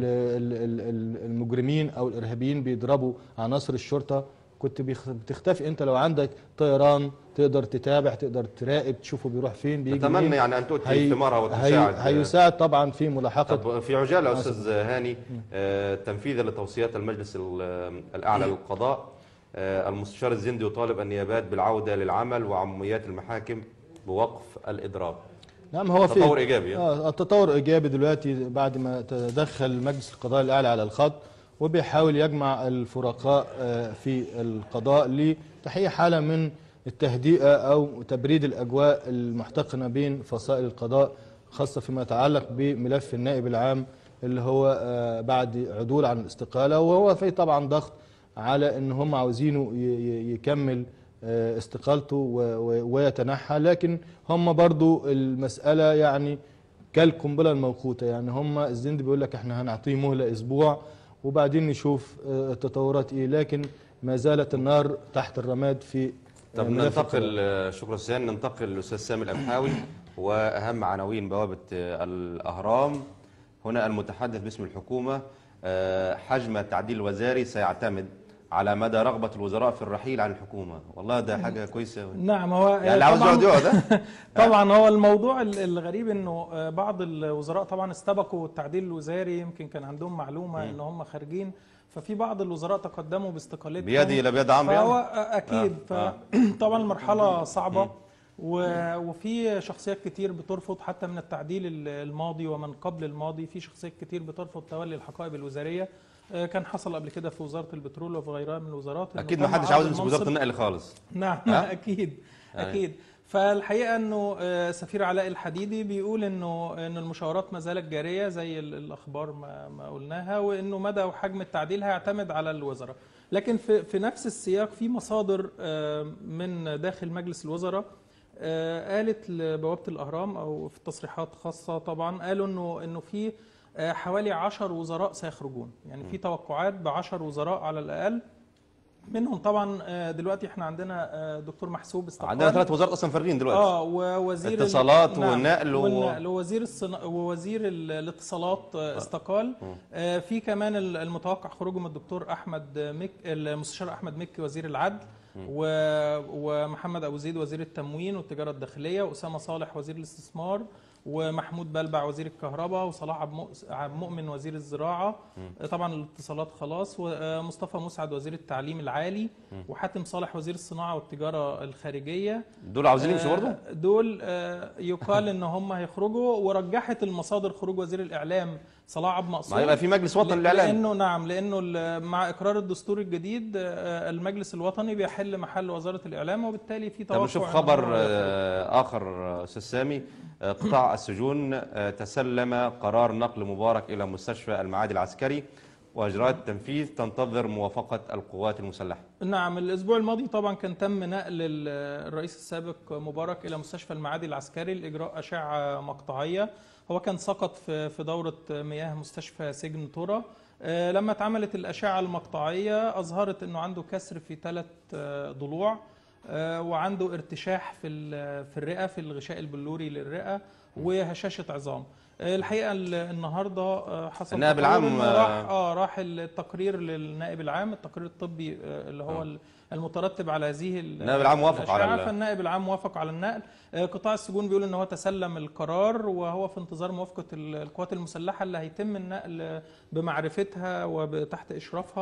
Speaker 6: ال- ال- ال- المجرمين او الارهابيين بيضربوا عناصر الشرطه كنت بيخ- بتختفي انت لو عندك طيران تقدر تتابع تقدر تراقب تشوفه بيروح فين بيجي
Speaker 1: نتمنى
Speaker 6: منين.
Speaker 1: يعني أن تؤتي
Speaker 6: هي-
Speaker 1: ثمارها
Speaker 6: هي-
Speaker 1: وتساعد
Speaker 6: هيساعد طبعا في ملاحقه
Speaker 1: طب في عجاله استاذ هاني آه، تنفيذا لتوصيات المجلس ال- الاعلى للقضاء آه، المستشار الزندي يطالب النيابات بالعوده للعمل وعموميات المحاكم بوقف الاضراب
Speaker 6: نعم هو في
Speaker 1: تطور إيجابي، ها؟
Speaker 6: اه التطور ايجابي دلوقتي بعد ما تدخل مجلس القضاء الاعلى على الخط وبيحاول يجمع الفرقاء آه، في القضاء لتحقيق حاله من التهدئه او تبريد الاجواء المحتقنه بين فصائل القضاء خاصه فيما يتعلق بملف النائب العام اللي هو آه، بعد عدول عن الاستقاله وهو في طبعا ضغط على ان هم عاوزينه ي- ي- يكمل آه، استقالته و- و- ويتنحى لكن هم برضو المسألة يعني كالقنبلة الموقوتة يعني هم الزند بيقول لك احنا هنعطيه مهلة اسبوع وبعدين نشوف آه، التطورات ايه لكن ما زالت النار تحت الرماد في آه،
Speaker 1: طب
Speaker 6: ملف
Speaker 1: ننتقل آه، شكرا استاذ هاني ننتقل للاستاذ سامي الابحاوي واهم عناوين بوابه آه، الاهرام هنا المتحدث باسم الحكومه آه، حجم التعديل الوزاري سيعتمد على مدى رغبه الوزراء في الرحيل عن الحكومه والله ده حاجه كويسه
Speaker 7: نعم هو
Speaker 1: يعني اللي عاوز يقعد يقعد ها؟
Speaker 7: طبعا هو الموضوع ال- الغريب انه آه، بعض الوزراء طبعا استبقوا التعديل الوزاري يمكن كان عندهم معلومه ان هم خارجين ففي بعض الوزراء تقدموا باستقالتهم
Speaker 1: بيدي الى بيد عمرو
Speaker 7: فهو
Speaker 1: يعني
Speaker 7: آه، اكيد
Speaker 1: آه،
Speaker 7: فطبعا المرحله صعبه و- وفي شخصيات كتير بترفض حتى من التعديل ال- الماضي ومن قبل الماضي في شخصيات كتير بترفض تولي الحقائب الوزاريه آه، كان حصل قبل كده في وزاره البترول وفي غيرها من الوزارات إنه
Speaker 1: اكيد ما
Speaker 7: تم
Speaker 1: حدش
Speaker 7: عرض
Speaker 1: عاوز يمسك
Speaker 7: المنصب.
Speaker 1: وزاره النقل خالص
Speaker 7: نعم
Speaker 1: ها؟
Speaker 7: اكيد
Speaker 1: يعني.
Speaker 7: اكيد فالحقيقه انه آه، سفير علاء الحديدي بيقول انه ان المشاورات ما زالت جاريه زي ال- الاخبار ما, ما قلناها وانه مدى وحجم التعديل هيعتمد على الوزراء لكن في في نفس السياق في مصادر آه، من داخل مجلس الوزراء آه، قالت لبوابه الاهرام او في تصريحات خاصه طبعا قالوا انه انه في آه، حوالي 10 وزراء سيخرجون يعني في توقعات ب 10 وزراء على الاقل منهم طبعا آه، دلوقتي احنا عندنا آه، دكتور محسوب استقال
Speaker 1: عندنا ثلاث وزارات اصلا فارغين دلوقتي
Speaker 7: اه ووزير ال-
Speaker 1: اتصالات والنقل و-
Speaker 7: والنقل ووزير الصنا... ووزير ال- الاتصالات آه، استقال آه في كمان ال- المتوقع خروجه من الدكتور احمد مك المستشار احمد مكي وزير العدل و... ومحمد ابو زيد وزير التموين والتجاره الداخليه واسامه صالح وزير الاستثمار ومحمود بلبع وزير الكهرباء وصلاح عبد مؤ- عبد مؤمن وزير الزراعه طبعا الاتصالات خلاص ومصطفى مسعد وزير التعليم العالي وحاتم صالح وزير الصناعه والتجاره الخارجيه
Speaker 1: دول عاوزين يمشوا برضه
Speaker 7: آه، دول آه، يقال ان هم هيخرجوا ورجحت المصادر خروج وزير الاعلام صلاح عبد
Speaker 1: ما
Speaker 7: مقصود
Speaker 1: هيبقى في مجلس وطني
Speaker 7: ل-
Speaker 1: للاعلام
Speaker 7: لانه نعم لانه ال- مع اقرار الدستور الجديد آه، المجلس الوطني بيحل محل وزاره الاعلام وبالتالي في توقع
Speaker 1: طب نشوف
Speaker 7: إن
Speaker 1: خبر
Speaker 7: هو-
Speaker 1: آه، اخر آه، استاذ سامي آه، قطاع السجون آه، تسلم قرار نقل مبارك الى مستشفى المعادي العسكري واجراءات التنفيذ تنتظر موافقه القوات المسلحه
Speaker 7: نعم الاسبوع الماضي طبعا كان تم نقل ال- الرئيس السابق مبارك الى مستشفى المعادي العسكري لاجراء اشعه مقطعيه هو كان سقط في في دوره مياه مستشفى سجن ترى آه، لما اتعملت الاشعه المقطعيه اظهرت انه عنده كسر في ثلاث ضلوع آه، وعنده ارتشاح في ال- في الرئه في الغشاء البلوري للرئه وهشاشه عظام آه، الحقيقه ال- النهارده آه، حصل
Speaker 1: النائب
Speaker 7: تطور
Speaker 1: العام،
Speaker 7: إنه
Speaker 1: آه،
Speaker 7: راح اه راح التقرير للنائب العام التقرير الطبي آه، اللي هو ال- المترتب على هذه ال-
Speaker 1: النائب العام وافق على
Speaker 7: الأشعة،
Speaker 1: ال-
Speaker 7: فالنائب العام وافق على النقل آه، قطاع السجون بيقول ان هو تسلم القرار وهو في انتظار موافقه ال- القوات المسلحه اللي هيتم النقل بمعرفتها وتحت اشرافها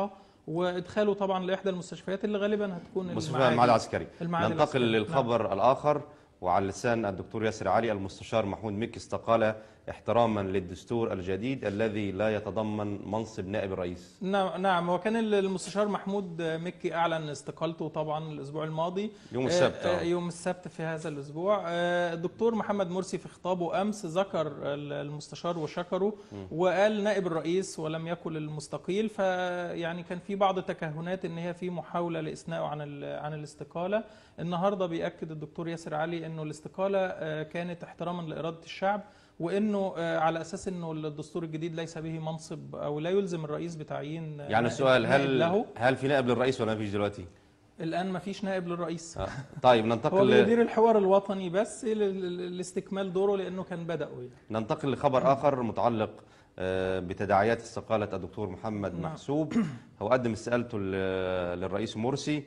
Speaker 7: وادخاله طبعا لاحدى المستشفيات اللي غالبا هتكون
Speaker 1: مستشفى المعهد العسكري
Speaker 7: المعهد
Speaker 1: ننتقل
Speaker 7: العسكري.
Speaker 1: للخبر الآخر وعلى لسان الدكتور ياسر علي المستشار محمود مكي استقال احتراما للدستور الجديد الذي لا يتضمن منصب نائب الرئيس
Speaker 7: نعم نعم وكان المستشار محمود مكي اعلن استقالته طبعا الاسبوع الماضي
Speaker 1: يوم السبت،
Speaker 7: آه،
Speaker 1: آه.
Speaker 7: آه، يوم السبت في هذا الاسبوع آه، الدكتور محمد مرسي في خطابه امس ذكر المستشار وشكره وقال نائب الرئيس ولم يقل المستقيل فيعني كان في بعض تكهنات ان هي في محاوله لاثنائه عن ال- عن الاستقاله النهارده بياكد الدكتور ياسر علي انه الاستقاله آه، كانت احتراما لاراده الشعب وانه آه، على اساس انه الدستور الجديد ليس به منصب او لا يلزم الرئيس بتعيين آه،
Speaker 1: يعني
Speaker 7: نائب-
Speaker 1: السؤال
Speaker 7: نائب
Speaker 1: هل
Speaker 7: له
Speaker 1: هل في نائب للرئيس ولا ما فيش دلوقتي؟
Speaker 7: الان ما فيش نائب للرئيس
Speaker 1: آه. طيب
Speaker 7: هو
Speaker 1: ننتقل
Speaker 7: بيدير الحوار الوطني بس ل- ل- لاستكمال دوره لانه كان بدأه يعني.
Speaker 1: ننتقل لخبر آخر متعلق آه، بتداعيات استقالة الدكتور محمد
Speaker 7: نعم.
Speaker 1: محسوب هو قدم استقالته ل- للرئيس مرسي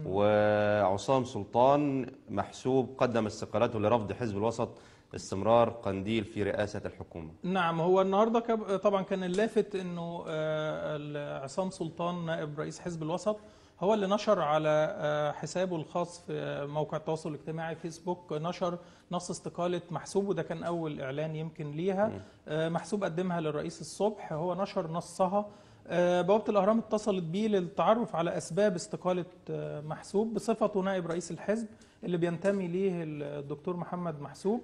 Speaker 1: وعصام سلطان محسوب قدم استقالته لرفض حزب الوسط استمرار قنديل في رئاسة الحكومة
Speaker 7: نعم هو النهارده كب- طبعا كان اللافت انه آه، ال- عصام سلطان نائب رئيس حزب الوسط هو اللي نشر على آه، حسابه الخاص في موقع التواصل الاجتماعي فيسبوك نشر نص استقالة محسوب وده كان أول إعلان يمكن ليها آه، محسوب قدمها للرئيس الصبح هو نشر نصها آه، بوابة الأهرام اتصلت بيه للتعرف على أسباب استقالة آه، محسوب بصفته نائب رئيس الحزب اللي بينتمي ليه الدكتور محمد محسوب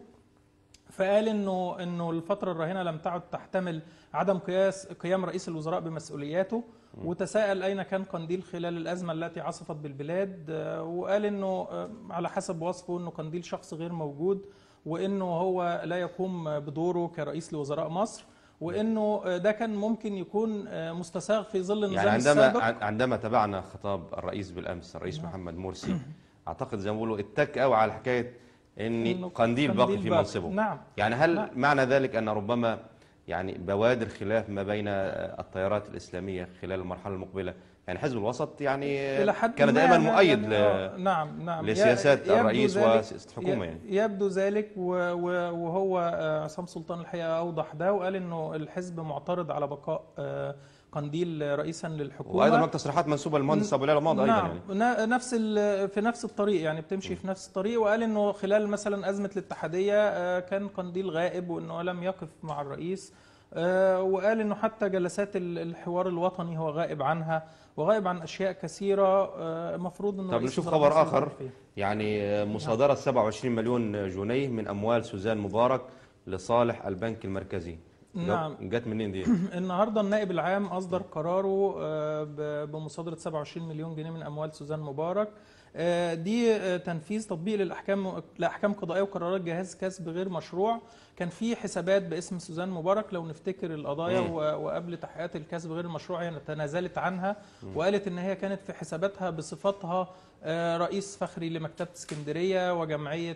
Speaker 7: فقال انه انه الفتره الراهنه لم تعد تحتمل عدم قياس قيام رئيس الوزراء بمسؤولياته وتساءل اين كان قنديل خلال الازمه التي عصفت بالبلاد آه، وقال انه آه، على حسب وصفه انه قنديل شخص غير موجود وانه هو لا يقوم بدوره كرئيس لوزراء مصر وانه آه، ده كان ممكن يكون آه، مستساغ في ظل النظام
Speaker 1: يعني عندما
Speaker 7: السابق
Speaker 1: عن- عندما تابعنا خطاب الرئيس بالامس الرئيس محمد مرسي اعتقد زي ما بيقولوا اتك قوي على حكايه ان
Speaker 7: إنه
Speaker 1: قنديل باقي
Speaker 7: قنديل
Speaker 1: في
Speaker 7: باقي.
Speaker 1: منصبه
Speaker 7: نعم.
Speaker 1: يعني هل
Speaker 7: نعم.
Speaker 1: معنى ذلك ان ربما يعني بوادر خلاف ما بين التيارات الاسلاميه خلال المرحله المقبله يعني حزب الوسط يعني
Speaker 7: إلى حد
Speaker 1: كان
Speaker 7: ما
Speaker 1: دائما
Speaker 7: يعني
Speaker 1: مؤيد
Speaker 7: آه،
Speaker 1: ل...
Speaker 7: نعم نعم
Speaker 1: لسياسات
Speaker 7: يبدو
Speaker 1: الرئيس
Speaker 7: ذلك-
Speaker 1: وسياسة الحكومة
Speaker 7: ي-
Speaker 1: يعني.
Speaker 7: يبدو ذلك و- و- وهو آه، عصام سلطان الحقيقه اوضح ده وقال انه الحزب معترض على بقاء آه، قنديل رئيسا للحكومه
Speaker 1: وايضا هناك تصريحات منسوبه للمهندس ابو ليلى ماضي ايضا
Speaker 7: نعم
Speaker 1: يعني
Speaker 7: ن- نفس ال- في نفس الطريق يعني بتمشي في نفس الطريق وقال انه خلال مثلا ازمه الاتحاديه آه، كان قنديل غائب وانه لم يقف مع الرئيس آه، وقال انه حتى جلسات ال- الحوار الوطني هو غائب عنها وغائب عن اشياء كثيره آه، المفروض انه
Speaker 1: طب
Speaker 7: رئيس
Speaker 1: نشوف
Speaker 7: وزراء
Speaker 1: خبر
Speaker 7: مصر
Speaker 1: آخر
Speaker 7: يغير فيها.
Speaker 1: يعني مصادرة 27 مليون جنيه من أموال سوزان مبارك لصالح البنك المركزي
Speaker 7: نعم.
Speaker 1: جت منين دي؟
Speaker 7: النهارده النائب العام اصدر قراره آه، ب- بمصادره 27 مليون جنيه من اموال سوزان مبارك آه، دي آه، تنفيذ تطبيق للاحكام لاحكام قضائيه وقرارات جهاز كسب غير مشروع كان في حسابات باسم سوزان مبارك لو نفتكر القضايا
Speaker 1: مم.
Speaker 7: و- وقبل تحقيقات الكسب غير المشروع هي تنازلت عنها وقالت ان هي كانت في حساباتها بصفتها آه، رئيس فخري لمكتبه اسكندريه وجمعيه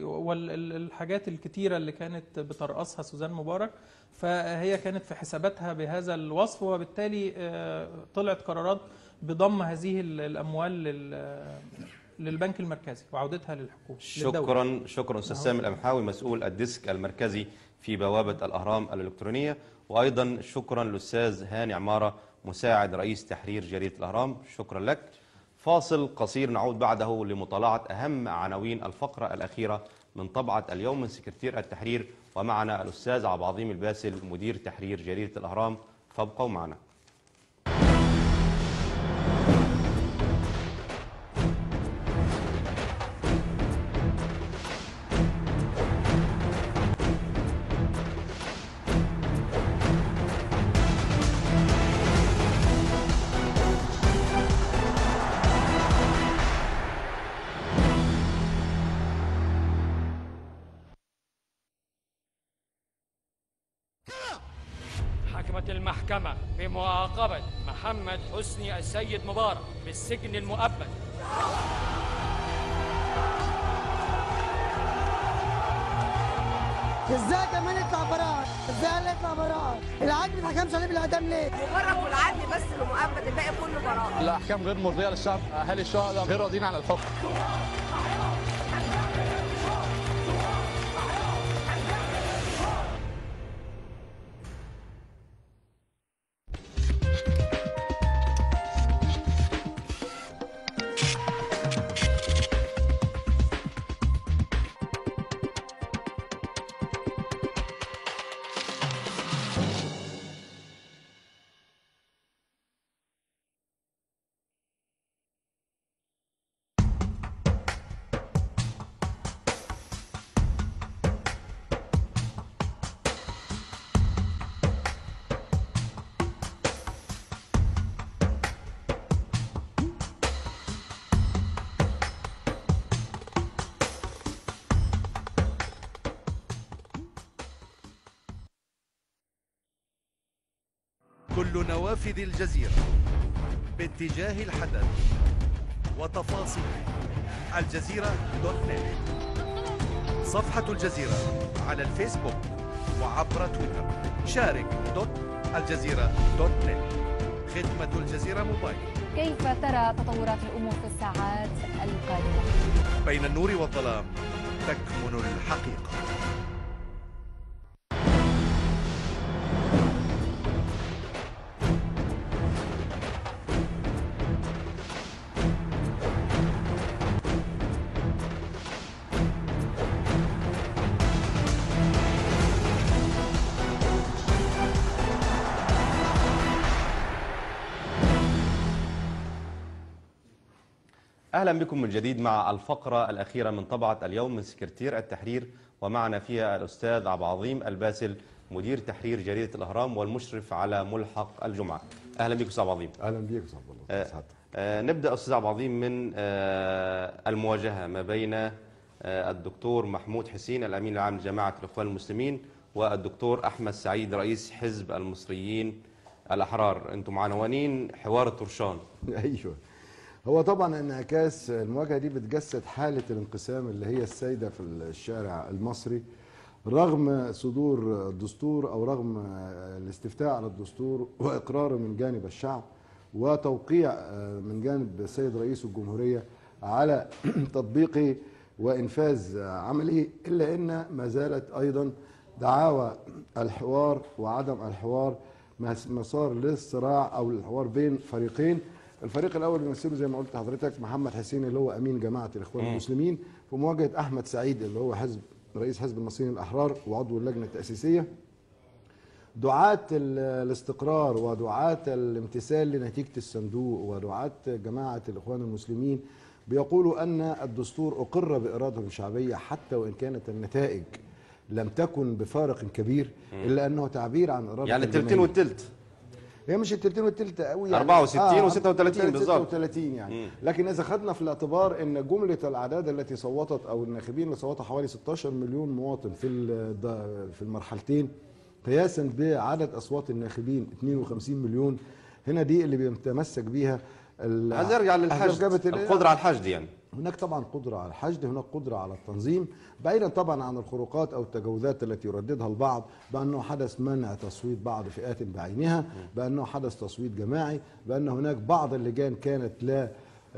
Speaker 7: والحاجات الكتيره اللي كانت بترأسها سوزان مبارك فهي كانت في حساباتها بهذا الوصف وبالتالي آه، طلعت قرارات بضم هذه ال- الاموال لل- للبنك المركزي وعودتها للحكومه للدولة.
Speaker 1: شكرا شكرا أستاذ سامي الأمحاوي مسؤول الديسك المركزي في بوابة الأهرام الإلكترونية وأيضا شكرا للأستاذ هاني عمارة مساعد رئيس تحرير جريدة الأهرام شكرا لك فاصل قصير نعود بعده لمطالعة أهم عناوين الفقرة الأخيرة من طبعة اليوم من سكرتير التحرير ومعنا الأستاذ عبد العظيم الباسل مدير تحرير جريدة الأهرام فابقوا معنا
Speaker 8: حكمت المحكمة بمعاقبة محمد حسني السيد مبارك بالسجن المؤبد
Speaker 9: ازاي كمان يطلع براءة؟ ازاي اللي يطلع براءة؟ العدل ما اتحكمش عليه بالاعدام ليه؟
Speaker 10: مجرد والعدل بس اللي مؤبد الباقي كله براءة
Speaker 11: الاحكام غير مرضيه للشعب اهالي الشهداء غير راضيين عن الحكم
Speaker 12: كل نوافذ الجزيرة باتجاه الحدث وتفاصيل الجزيرة دوت نت صفحة الجزيرة على الفيسبوك وعبر تويتر شارك دوت الجزيرة دوت نت خدمة الجزيرة موبايل
Speaker 13: كيف ترى تطورات الأمور في الساعات القادمة؟
Speaker 12: بين النور والظلام تكمن الحقيقة
Speaker 1: أهلا بكم من جديد مع الفقرة الأخيرة من طبعة اليوم من سكرتير التحرير ومعنا فيها الأستاذ عبد العظيم الباسل مدير تحرير جريدة الأهرام والمشرف على ملحق الجمعة أهلا بك أستاذ عبد العظيم
Speaker 14: اهلا بيك استاذ عبد الله
Speaker 1: آه،
Speaker 14: سعادتك.
Speaker 1: آه، نبدأ أستاذ عبد العظيم من آه، المواجهة ما بين آه، الدكتور محمود حسين الأمين العام لجماعة الإخوان المسلمين والدكتور أحمد سعيد رئيس حزب المصريين الأحرار أنتم عنوانين حوار الطرشان
Speaker 14: ايوه هو طبعا انعكاس المواجهه دي بتجسد حاله الانقسام اللي هي السائده في الشارع المصري رغم صدور الدستور او رغم الاستفتاء على الدستور واقراره من جانب الشعب وتوقيع من جانب السيد رئيس الجمهوريه على تطبيقه وانفاذ عمله الا ان ما زالت ايضا دعاوى الحوار وعدم الحوار مسار للصراع او الحوار بين فريقين الفريق الاول بيمثله زي ما قلت لحضرتك محمد حسين اللي هو امين جماعه الاخوان
Speaker 1: مم.
Speaker 14: المسلمين في مواجهه احمد سعيد اللي هو حزب رئيس حزب المصريين الاحرار وعضو اللجنه التاسيسيه دعاة ال- الاستقرار ودعاة الامتثال لنتيجة الصندوق ودعاة جماعة الإخوان المسلمين بيقولوا أن الدستور أقر بإرادة شعبية حتى وإن كانت النتائج لم تكن بفارق كبير إلا أنه تعبير عن إرادة
Speaker 1: يعني التلتين
Speaker 14: الجماهير.
Speaker 1: والتلت
Speaker 14: هي مش التلتين والتلت قوي يعني
Speaker 1: 64 و36 بالظبط.
Speaker 14: 36 يعني
Speaker 1: مم.
Speaker 14: لكن اذا خدنا في الاعتبار ان جمله الاعداد التي صوتت او الناخبين اللي صوتوا حوالي 16 مليون مواطن في ال- في المرحلتين قياسا بعدد اصوات الناخبين 52 مليون هنا دي اللي بيتمسك بيها ال-
Speaker 1: عايز ارجع
Speaker 14: أحزاب
Speaker 1: للحشد
Speaker 14: جبهة ال-
Speaker 1: القدرة على الحشد يعني
Speaker 14: هناك طبعا قدرة على الحشد هناك قدرة على التنظيم بعيدا طبعا عن الخروقات أو التجاوزات التي يرددها البعض بأنه حدث منع تصويت بعض فئات بعينها بأنه حدث تصويت جماعي بأن هناك بعض اللجان كانت لا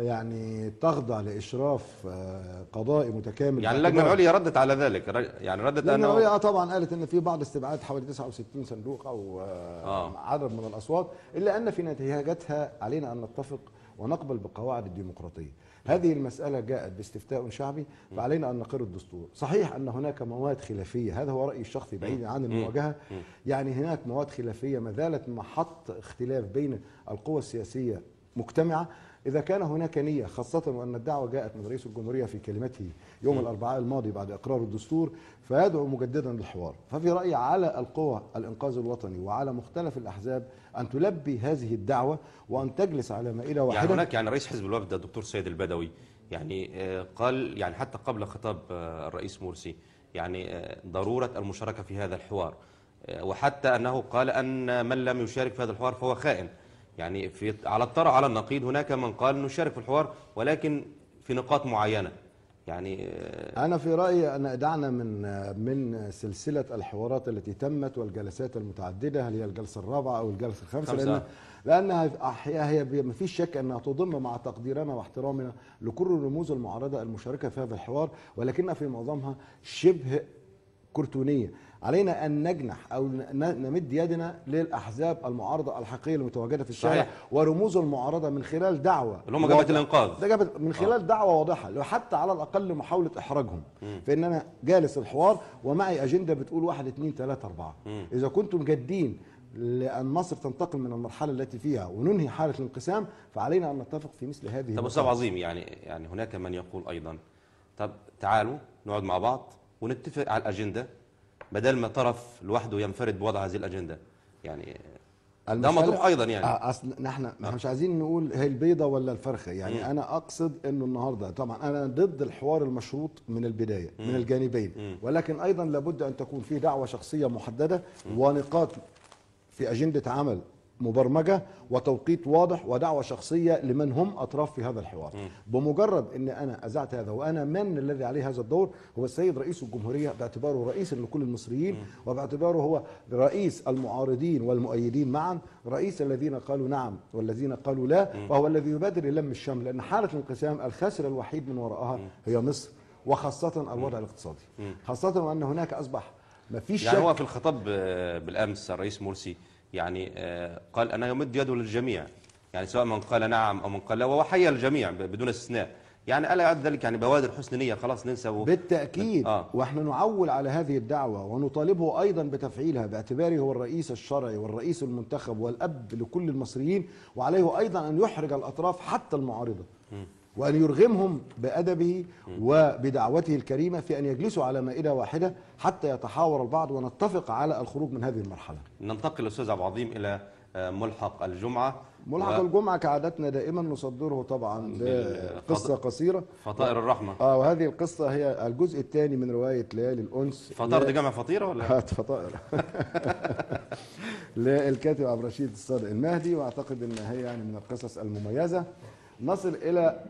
Speaker 14: يعني تخضع لإشراف آه، قضائي متكامل
Speaker 1: يعني اللجنة
Speaker 14: باعتبار-
Speaker 1: العليا ردت على ذلك ر- يعني ردت
Speaker 14: اللجنة
Speaker 1: أنه
Speaker 14: العليا آه طبعا قالت ان في بعض استبعاد حوالي 69 صندوق او آه
Speaker 1: آه.
Speaker 14: عدد من الاصوات الا ان في نتيجتها علينا ان نتفق ونقبل بقواعد الديمقراطيه. هذه المساله جاءت باستفتاء شعبي فعلينا ان نقر الدستور. صحيح ان هناك مواد خلافيه هذا هو رايي الشخصي بعيدا عن المواجهه يعني هناك مواد خلافيه ما زالت محط اختلاف بين القوى السياسيه مجتمعه إذا كان هناك نية خاصة وأن الدعوة جاءت من رئيس الجمهورية في كلمته يوم الأربعاء الماضي بعد إقرار الدستور فيدعو مجددا للحوار ففي رأيي على القوى الإنقاذ الوطني وعلى مختلف الأحزاب أن تلبي هذه الدعوة وأن تجلس على مائدة
Speaker 1: يعني
Speaker 14: واحدة
Speaker 1: هناك يعني رئيس حزب الوفد الدكتور سيد البدوي يعني آه، قال يعني حتى قبل خطاب آه، الرئيس مرسي يعني آه، ضرورة المشاركة في هذا الحوار آه، وحتى أنه قال أن من لم يشارك في هذا الحوار فهو خائن يعني في على الطرح على النقيض هناك من قال نشارك في الحوار ولكن في نقاط معينة يعني آه،
Speaker 14: أنا في رأيي أن دعنا من من سلسلة الحوارات التي تمت والجلسات المتعددة هل هي الجلسة الرابعة أو الجلسة الخامسة
Speaker 1: خمسة.
Speaker 14: لأن لأنها أحياء هي ما فيش شك أنها تضم مع تقديرنا واحترامنا لكل الرموز المعارضة المشاركة في هذا الحوار ولكنها في معظمها شبه كرتونية علينا أن نجنح أو ن- نمد يدنا للأحزاب المعارضة الحقيقية المتواجدة في الشارع
Speaker 1: صحيح.
Speaker 14: ورموز المعارضة من خلال دعوة
Speaker 1: اللي هم جبهة
Speaker 14: واضحة.
Speaker 1: الإنقاذ.
Speaker 14: ده جبهة من خلال دعوة واضحة لو حتى على الأقل محاولة إحراجهم فإن أنا جالس الحوار ومعي أجندة بتقول واحد اثنين ثلاثة أربعة إذا كنتم جادين لأن مصر تنتقل من المرحلة التي فيها وننهي حالة الانقسام فعلينا أن نتفق في مثل هذه
Speaker 1: طب أستاذ
Speaker 14: المسائل.
Speaker 1: عظيم يعني يعني هناك من يقول أيضا طب تعالوا نقعد مع بعض ونتفق على الأجندة بدل ما طرف لوحده ينفرد بوضع هذه الأجندة يعني ده
Speaker 14: المسألة-
Speaker 1: مطروح أيضا يعني
Speaker 14: آه، اصل نحن احنا مش عايزين نقول هي البيضه ولا الفرخه يعني
Speaker 1: مم.
Speaker 14: انا اقصد انه النهارده طبعا انا ضد الحوار المشروط من البدايه من
Speaker 1: مم.
Speaker 14: الجانبين
Speaker 1: مم.
Speaker 14: ولكن ايضا لابد ان تكون في دعوه شخصيه محدده ونقاط في اجنده عمل مبرمجه وتوقيت واضح ودعوه شخصيه لمن هم اطراف في هذا الحوار بمجرد ان انا اذعت هذا وانا من الذي عليه هذا الدور هو السيد رئيس الجمهوريه باعتباره رئيسا لكل المصريين وباعتباره هو رئيس المعارضين والمؤيدين معا رئيس الذين قالوا نعم والذين قالوا لا وهو الذي يبادر للم الشمل لان حاله الانقسام الخاسر الوحيد من وراءها هي مصر وخاصه الوضع الاقتصادي خاصه وان هناك اصبح ما فيش
Speaker 1: يعني
Speaker 14: شك
Speaker 1: هو في الخطاب آه، بالامس الرئيس مرسي يعني آه، قال انا يمد يده للجميع يعني سواء من قال نعم او من قال لا وهو حيا الجميع ب- بدون استثناء يعني الا يعد ذلك يعني بوادر حسن نيه خلاص ننسى و...
Speaker 14: بالتأكيد
Speaker 1: آه.
Speaker 14: واحنا نعول على هذه الدعوة ونطالبه أيضا بتفعيلها باعتباره هو الرئيس الشرعي والرئيس المنتخب والأب لكل المصريين وعليه أيضا أن يحرج الأطراف حتى المعارضة وأن يرغمهم بأدبه وبدعوته الكريمة في أن يجلسوا على مائدة واحدة حتى يتحاور البعض ونتفق على الخروج من هذه المرحلة
Speaker 1: ننتقل استاذ عبد العظيم الى آه، ملحق الجمعه
Speaker 14: ملحق
Speaker 1: و-
Speaker 14: الجمعة كعادتنا دائما نصدره طبعا بقصة قصيرة
Speaker 1: فطائر الرحمه
Speaker 14: اه وهذه القصة هي الجزء الثاني من رواية ليالي الأنس
Speaker 1: فطار
Speaker 14: ل-
Speaker 1: دي جمع فطيره ولا
Speaker 14: هات فطائر للكاتب عبد الرشيد الصادق المهدي واعتقد ان هي يعني من القصص المميزه نصل الى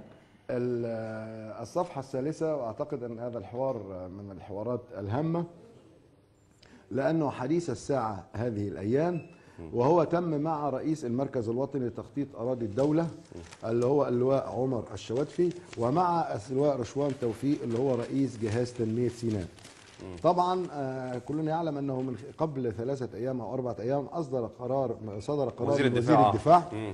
Speaker 14: ال- الصفحه الثالثه واعتقد ان هذا الحوار من الحوارات الهامه لانه حديث الساعه هذه الايام وهو تم مع رئيس المركز الوطني لتخطيط اراضي الدوله اللي هو اللواء عمر الشواتفي ومع اللواء رشوان توفيق اللي هو رئيس جهاز تنميه سيناء طبعا آه، كلنا يعلم انه من قبل ثلاثه ايام او اربعه ايام اصدر قرار صدر قرار
Speaker 1: وزير
Speaker 14: من
Speaker 1: الدفاع.
Speaker 14: وزير الدفاع
Speaker 1: مم.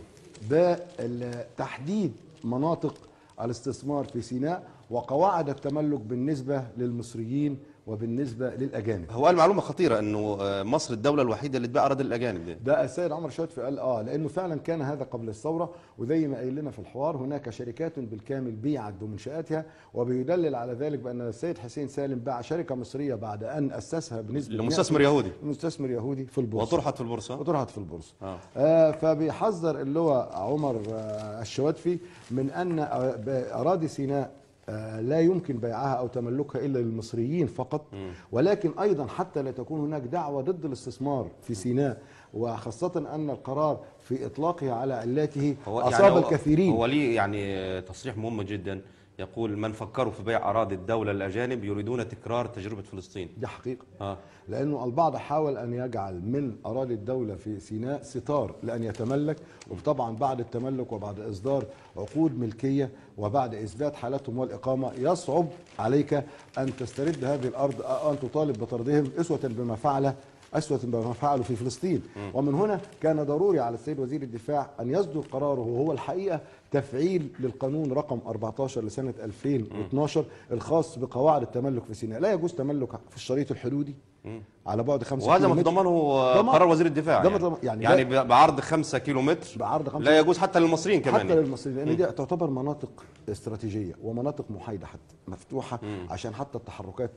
Speaker 14: بتحديد مناطق الاستثمار في سيناء وقواعد التملك بالنسبه للمصريين وبالنسبه للاجانب
Speaker 1: هو قال معلومه خطيره انه آه، مصر الدوله الوحيده اللي تبيع اراضي الاجانب دي.
Speaker 14: ده السيد عمر شوتفي قال اه لانه فعلا كان هذا قبل الثوره وزي ما قايل لنا في الحوار هناك شركات بالكامل بيعت بمنشاتها وبيدلل على ذلك بان السيد حسين سالم باع شركه مصريه بعد ان اسسها بنسبه
Speaker 1: لمستثمر يهودي.
Speaker 14: مستثمر يهودي في البورصه
Speaker 1: وطرحت في البورصه
Speaker 14: وطرحت في البورصه
Speaker 1: آه.
Speaker 14: آه فبيحذر اللواء عمر آه الشواتفي من ان آه، اراضي سيناء آه، لا يمكن بيعها او تملكها الا للمصريين فقط ولكن ايضا حتى لا تكون هناك دعوه ضد الاستثمار في سيناء وخاصه ان القرار في اطلاقها على علاته
Speaker 1: هو
Speaker 14: اصاب
Speaker 1: هو-
Speaker 14: الكثيرين
Speaker 1: هو ليه يعني تصريح مهم جدا يقول من فكروا في بيع اراضي الدوله الاجانب يريدون تكرار تجربه فلسطين
Speaker 14: دي حقيقه
Speaker 1: اه
Speaker 14: لانه البعض حاول ان يجعل من اراضي الدوله في سيناء ستار لان يتملك وطبعا بعد التملك وبعد اصدار عقود ملكيه وبعد اثبات حالتهم والاقامه يصعب عليك ان تسترد هذه الارض أو ان تطالب بطردهم اسوه بما فعل أسوة بما فعلوا في فلسطين ومن هنا كان ضروري على السيد وزير الدفاع أن يصدر قراره وهو الحقيقة تفعيل للقانون رقم 14 لسنة 2012 الخاص بقواعد التملك في سيناء لا يجوز تملك في الشريط الحدودي على بعد 5
Speaker 1: وهذا
Speaker 14: كيلومتر.
Speaker 1: متضمنه آه،
Speaker 14: ضمان.
Speaker 1: قرار وزير الدفاع
Speaker 14: ده
Speaker 1: يعني,
Speaker 14: متضمن- يعني,
Speaker 1: يعني,
Speaker 14: ده-
Speaker 1: بعرض 5 كيلو متر
Speaker 14: بعرض خمسة
Speaker 1: لا يجوز حتى للمصريين كمان
Speaker 14: حتى للمصريين لان دي تعتبر مناطق استراتيجيه ومناطق محايده حتى مفتوحه عشان حتى التحركات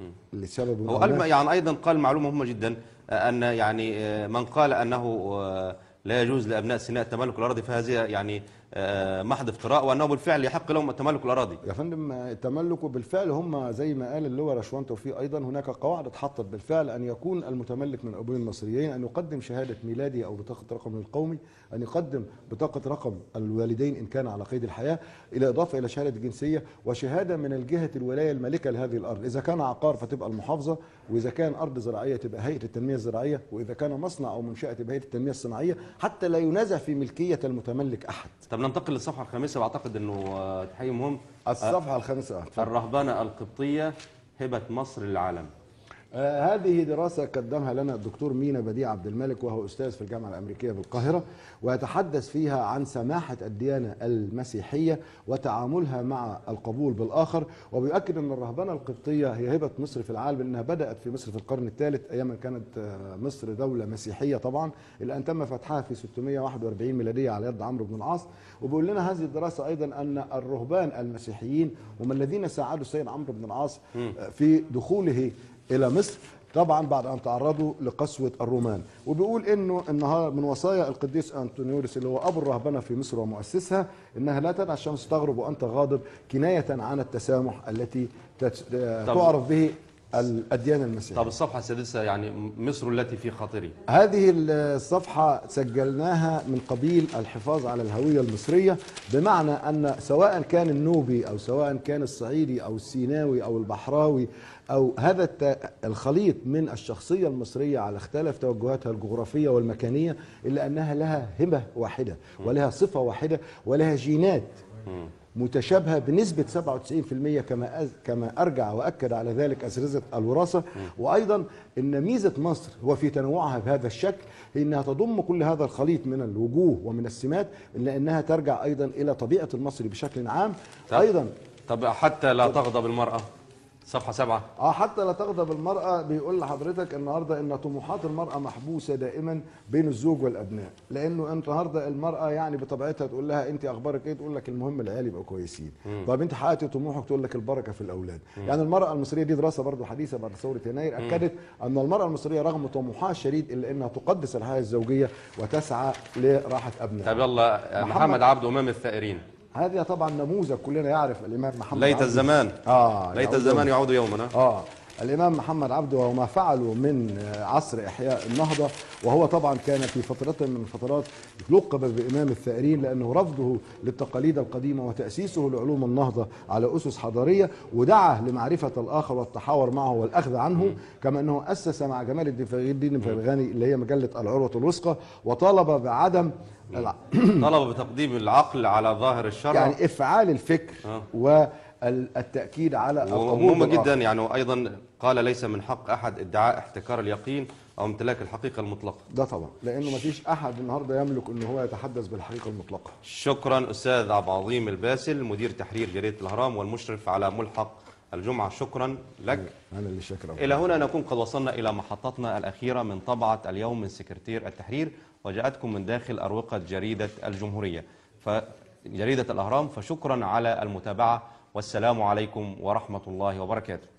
Speaker 14: لسبب
Speaker 1: هو
Speaker 14: أو
Speaker 1: قال
Speaker 14: ما.
Speaker 1: يعني ايضا قال معلومه مهمه جدا آه، ان يعني آه، من قال انه آه، لا يجوز لابناء سيناء تملك الاراضي فهذه يعني آه، محض افتراء وانه بالفعل يحق لهم تملك الاراضي
Speaker 14: يا فندم التملك وبالفعل هم زي ما قال اللواء رشوان توفيق ايضا هناك قواعد اتحطت بالفعل ان يكون المتملك من ابوين المصريين ان يقدم شهاده ميلادي او بطاقه رقم القومي ان يقدم بطاقه رقم الوالدين ان كان على قيد الحياه الى اضافه الى شهاده الجنسيه وشهاده من الجهه الولايه المالكه لهذه الارض اذا كان عقار فتبقى المحافظه واذا كان ارض زراعيه تبقى هيئه التنميه الزراعيه واذا كان مصنع او منشاه تبقى هيئه التنميه الصناعيه حتى لا ينازع في ملكيه المتملك احد
Speaker 1: طب ننتقل للصفحه الخامسه واعتقد انه آه، تحية مهم
Speaker 14: الصفحه الخامسه
Speaker 1: آه، الرهبنه القبطيه هبه مصر للعالم
Speaker 14: آه هذه دراسة قدمها لنا الدكتور مينا بديع عبد الملك وهو أستاذ في الجامعة الأمريكية بالقاهرة ويتحدث فيها عن سماحة الديانة المسيحية وتعاملها مع القبول بالآخر وبيؤكد أن الرهبنة القبطية هي هبة مصر في العالم لأنها بدأت في مصر في القرن الثالث أيام ما كانت آه، مصر دولة مسيحية طبعا إلى أن تم فتحها في 641 ميلادية على يد عمرو بن العاص وبيقول لنا هذه الدراسة أيضا أن الرهبان المسيحيين هم الذين ساعدوا السيد عمرو بن العاص آه، في دخوله الى مصر طبعا بعد ان تعرضوا لقسوه الرومان وبيقول انه النهار من وصايا القديس انطونيورس اللي هو ابو الرهبنه في مصر ومؤسسها انها لا تدع الشمس تغرب وانت غاضب كنايه عن التسامح التي تت- تعرف به الأديان المسيحية
Speaker 1: طب الصفحة السادسة يعني مصر التي في خاطري
Speaker 14: هذه الصفحة سجلناها من قبيل الحفاظ على الهوية المصرية بمعنى أن سواء كان النوبي أو سواء كان الصعيدي أو السيناوي أو البحراوي أو هذا الت- الخليط من الشخصية المصرية على اختلاف توجهاتها الجغرافية والمكانية إلا أنها لها هبة واحدة ولها صفة واحدة ولها جينات متشابهه بنسبه 97% كما أز- كما ارجع واكد على ذلك اساتذه الوراثه وايضا ان ميزه مصر هو في تنوعها بهذا الشكل هي انها تضم كل هذا الخليط من الوجوه ومن السمات الا انها ترجع ايضا الى طبيعه المصري بشكل عام ايضا
Speaker 1: طب حتى لا تغضب المرأة صفحة سبعة
Speaker 14: اه حتى لا تغضب المرأة بيقول لحضرتك النهارده ان طموحات المرأة محبوسة دائما بين الزوج والابناء، لانه انت النهارده المرأة يعني بطبيعتها تقول لها انت اخبارك ايه؟ تقول لك المهم العيال يبقوا كويسين.
Speaker 1: مم.
Speaker 14: طب انت حققت طموحك تقول لك البركة في الاولاد.
Speaker 1: مم.
Speaker 14: يعني المرأة المصرية دي دراسة برضو حديثة بعد ثورة يناير
Speaker 1: مم.
Speaker 14: اكدت ان المرأة المصرية رغم طموحها الشديد الا انها تقدس الحياة الزوجية وتسعى لراحة ابنائها.
Speaker 1: طب يلا
Speaker 14: محمد-
Speaker 1: محمد عبده أمام الثائرين
Speaker 14: هذا طبعا نموذج كلنا يعرف الامام محمد
Speaker 1: ليت
Speaker 14: عبده.
Speaker 1: الزمان
Speaker 14: اه
Speaker 1: ليت
Speaker 14: يعود
Speaker 1: الزمان
Speaker 14: يوم.
Speaker 1: يعود يوما
Speaker 14: اه الامام محمد عبده وما فعله من آه، عصر احياء النهضه وهو طبعا كان في فتره من الفترات لقب بامام الثائرين لانه رفضه للتقاليد القديمه وتاسيسه لعلوم النهضه على اسس حضاريه ودعا لمعرفه الاخر والتحاور معه والاخذ عنه كما انه اسس مع جمال الدين فخر الدين الفرغاني اللي هي مجله العروه الوثقى وطالب بعدم الع-
Speaker 1: طلب بتقديم العقل على ظاهر الشرع
Speaker 14: يعني افعال الفكر والتاكيد على القبول
Speaker 1: ومهم
Speaker 14: بالآخر.
Speaker 1: جدا يعني ايضا قال ليس من حق احد ادعاء احتكار اليقين او امتلاك الحقيقه المطلقه
Speaker 14: ده طبعا لانه ما فيش احد النهارده يملك ان هو يتحدث بالحقيقه المطلقه
Speaker 1: شكرا استاذ عبد العظيم الباسل مدير تحرير جريده الاهرام والمشرف على ملحق الجمعه شكرا لك
Speaker 14: انا اللي شاكر
Speaker 1: الى هنا نكون قد وصلنا الى محطتنا الاخيره من طبعه اليوم من سكرتير التحرير وجاءتكم من داخل اروقه جريده الجمهوريه فجريده الاهرام فشكرا على المتابعه والسلام عليكم ورحمه الله وبركاته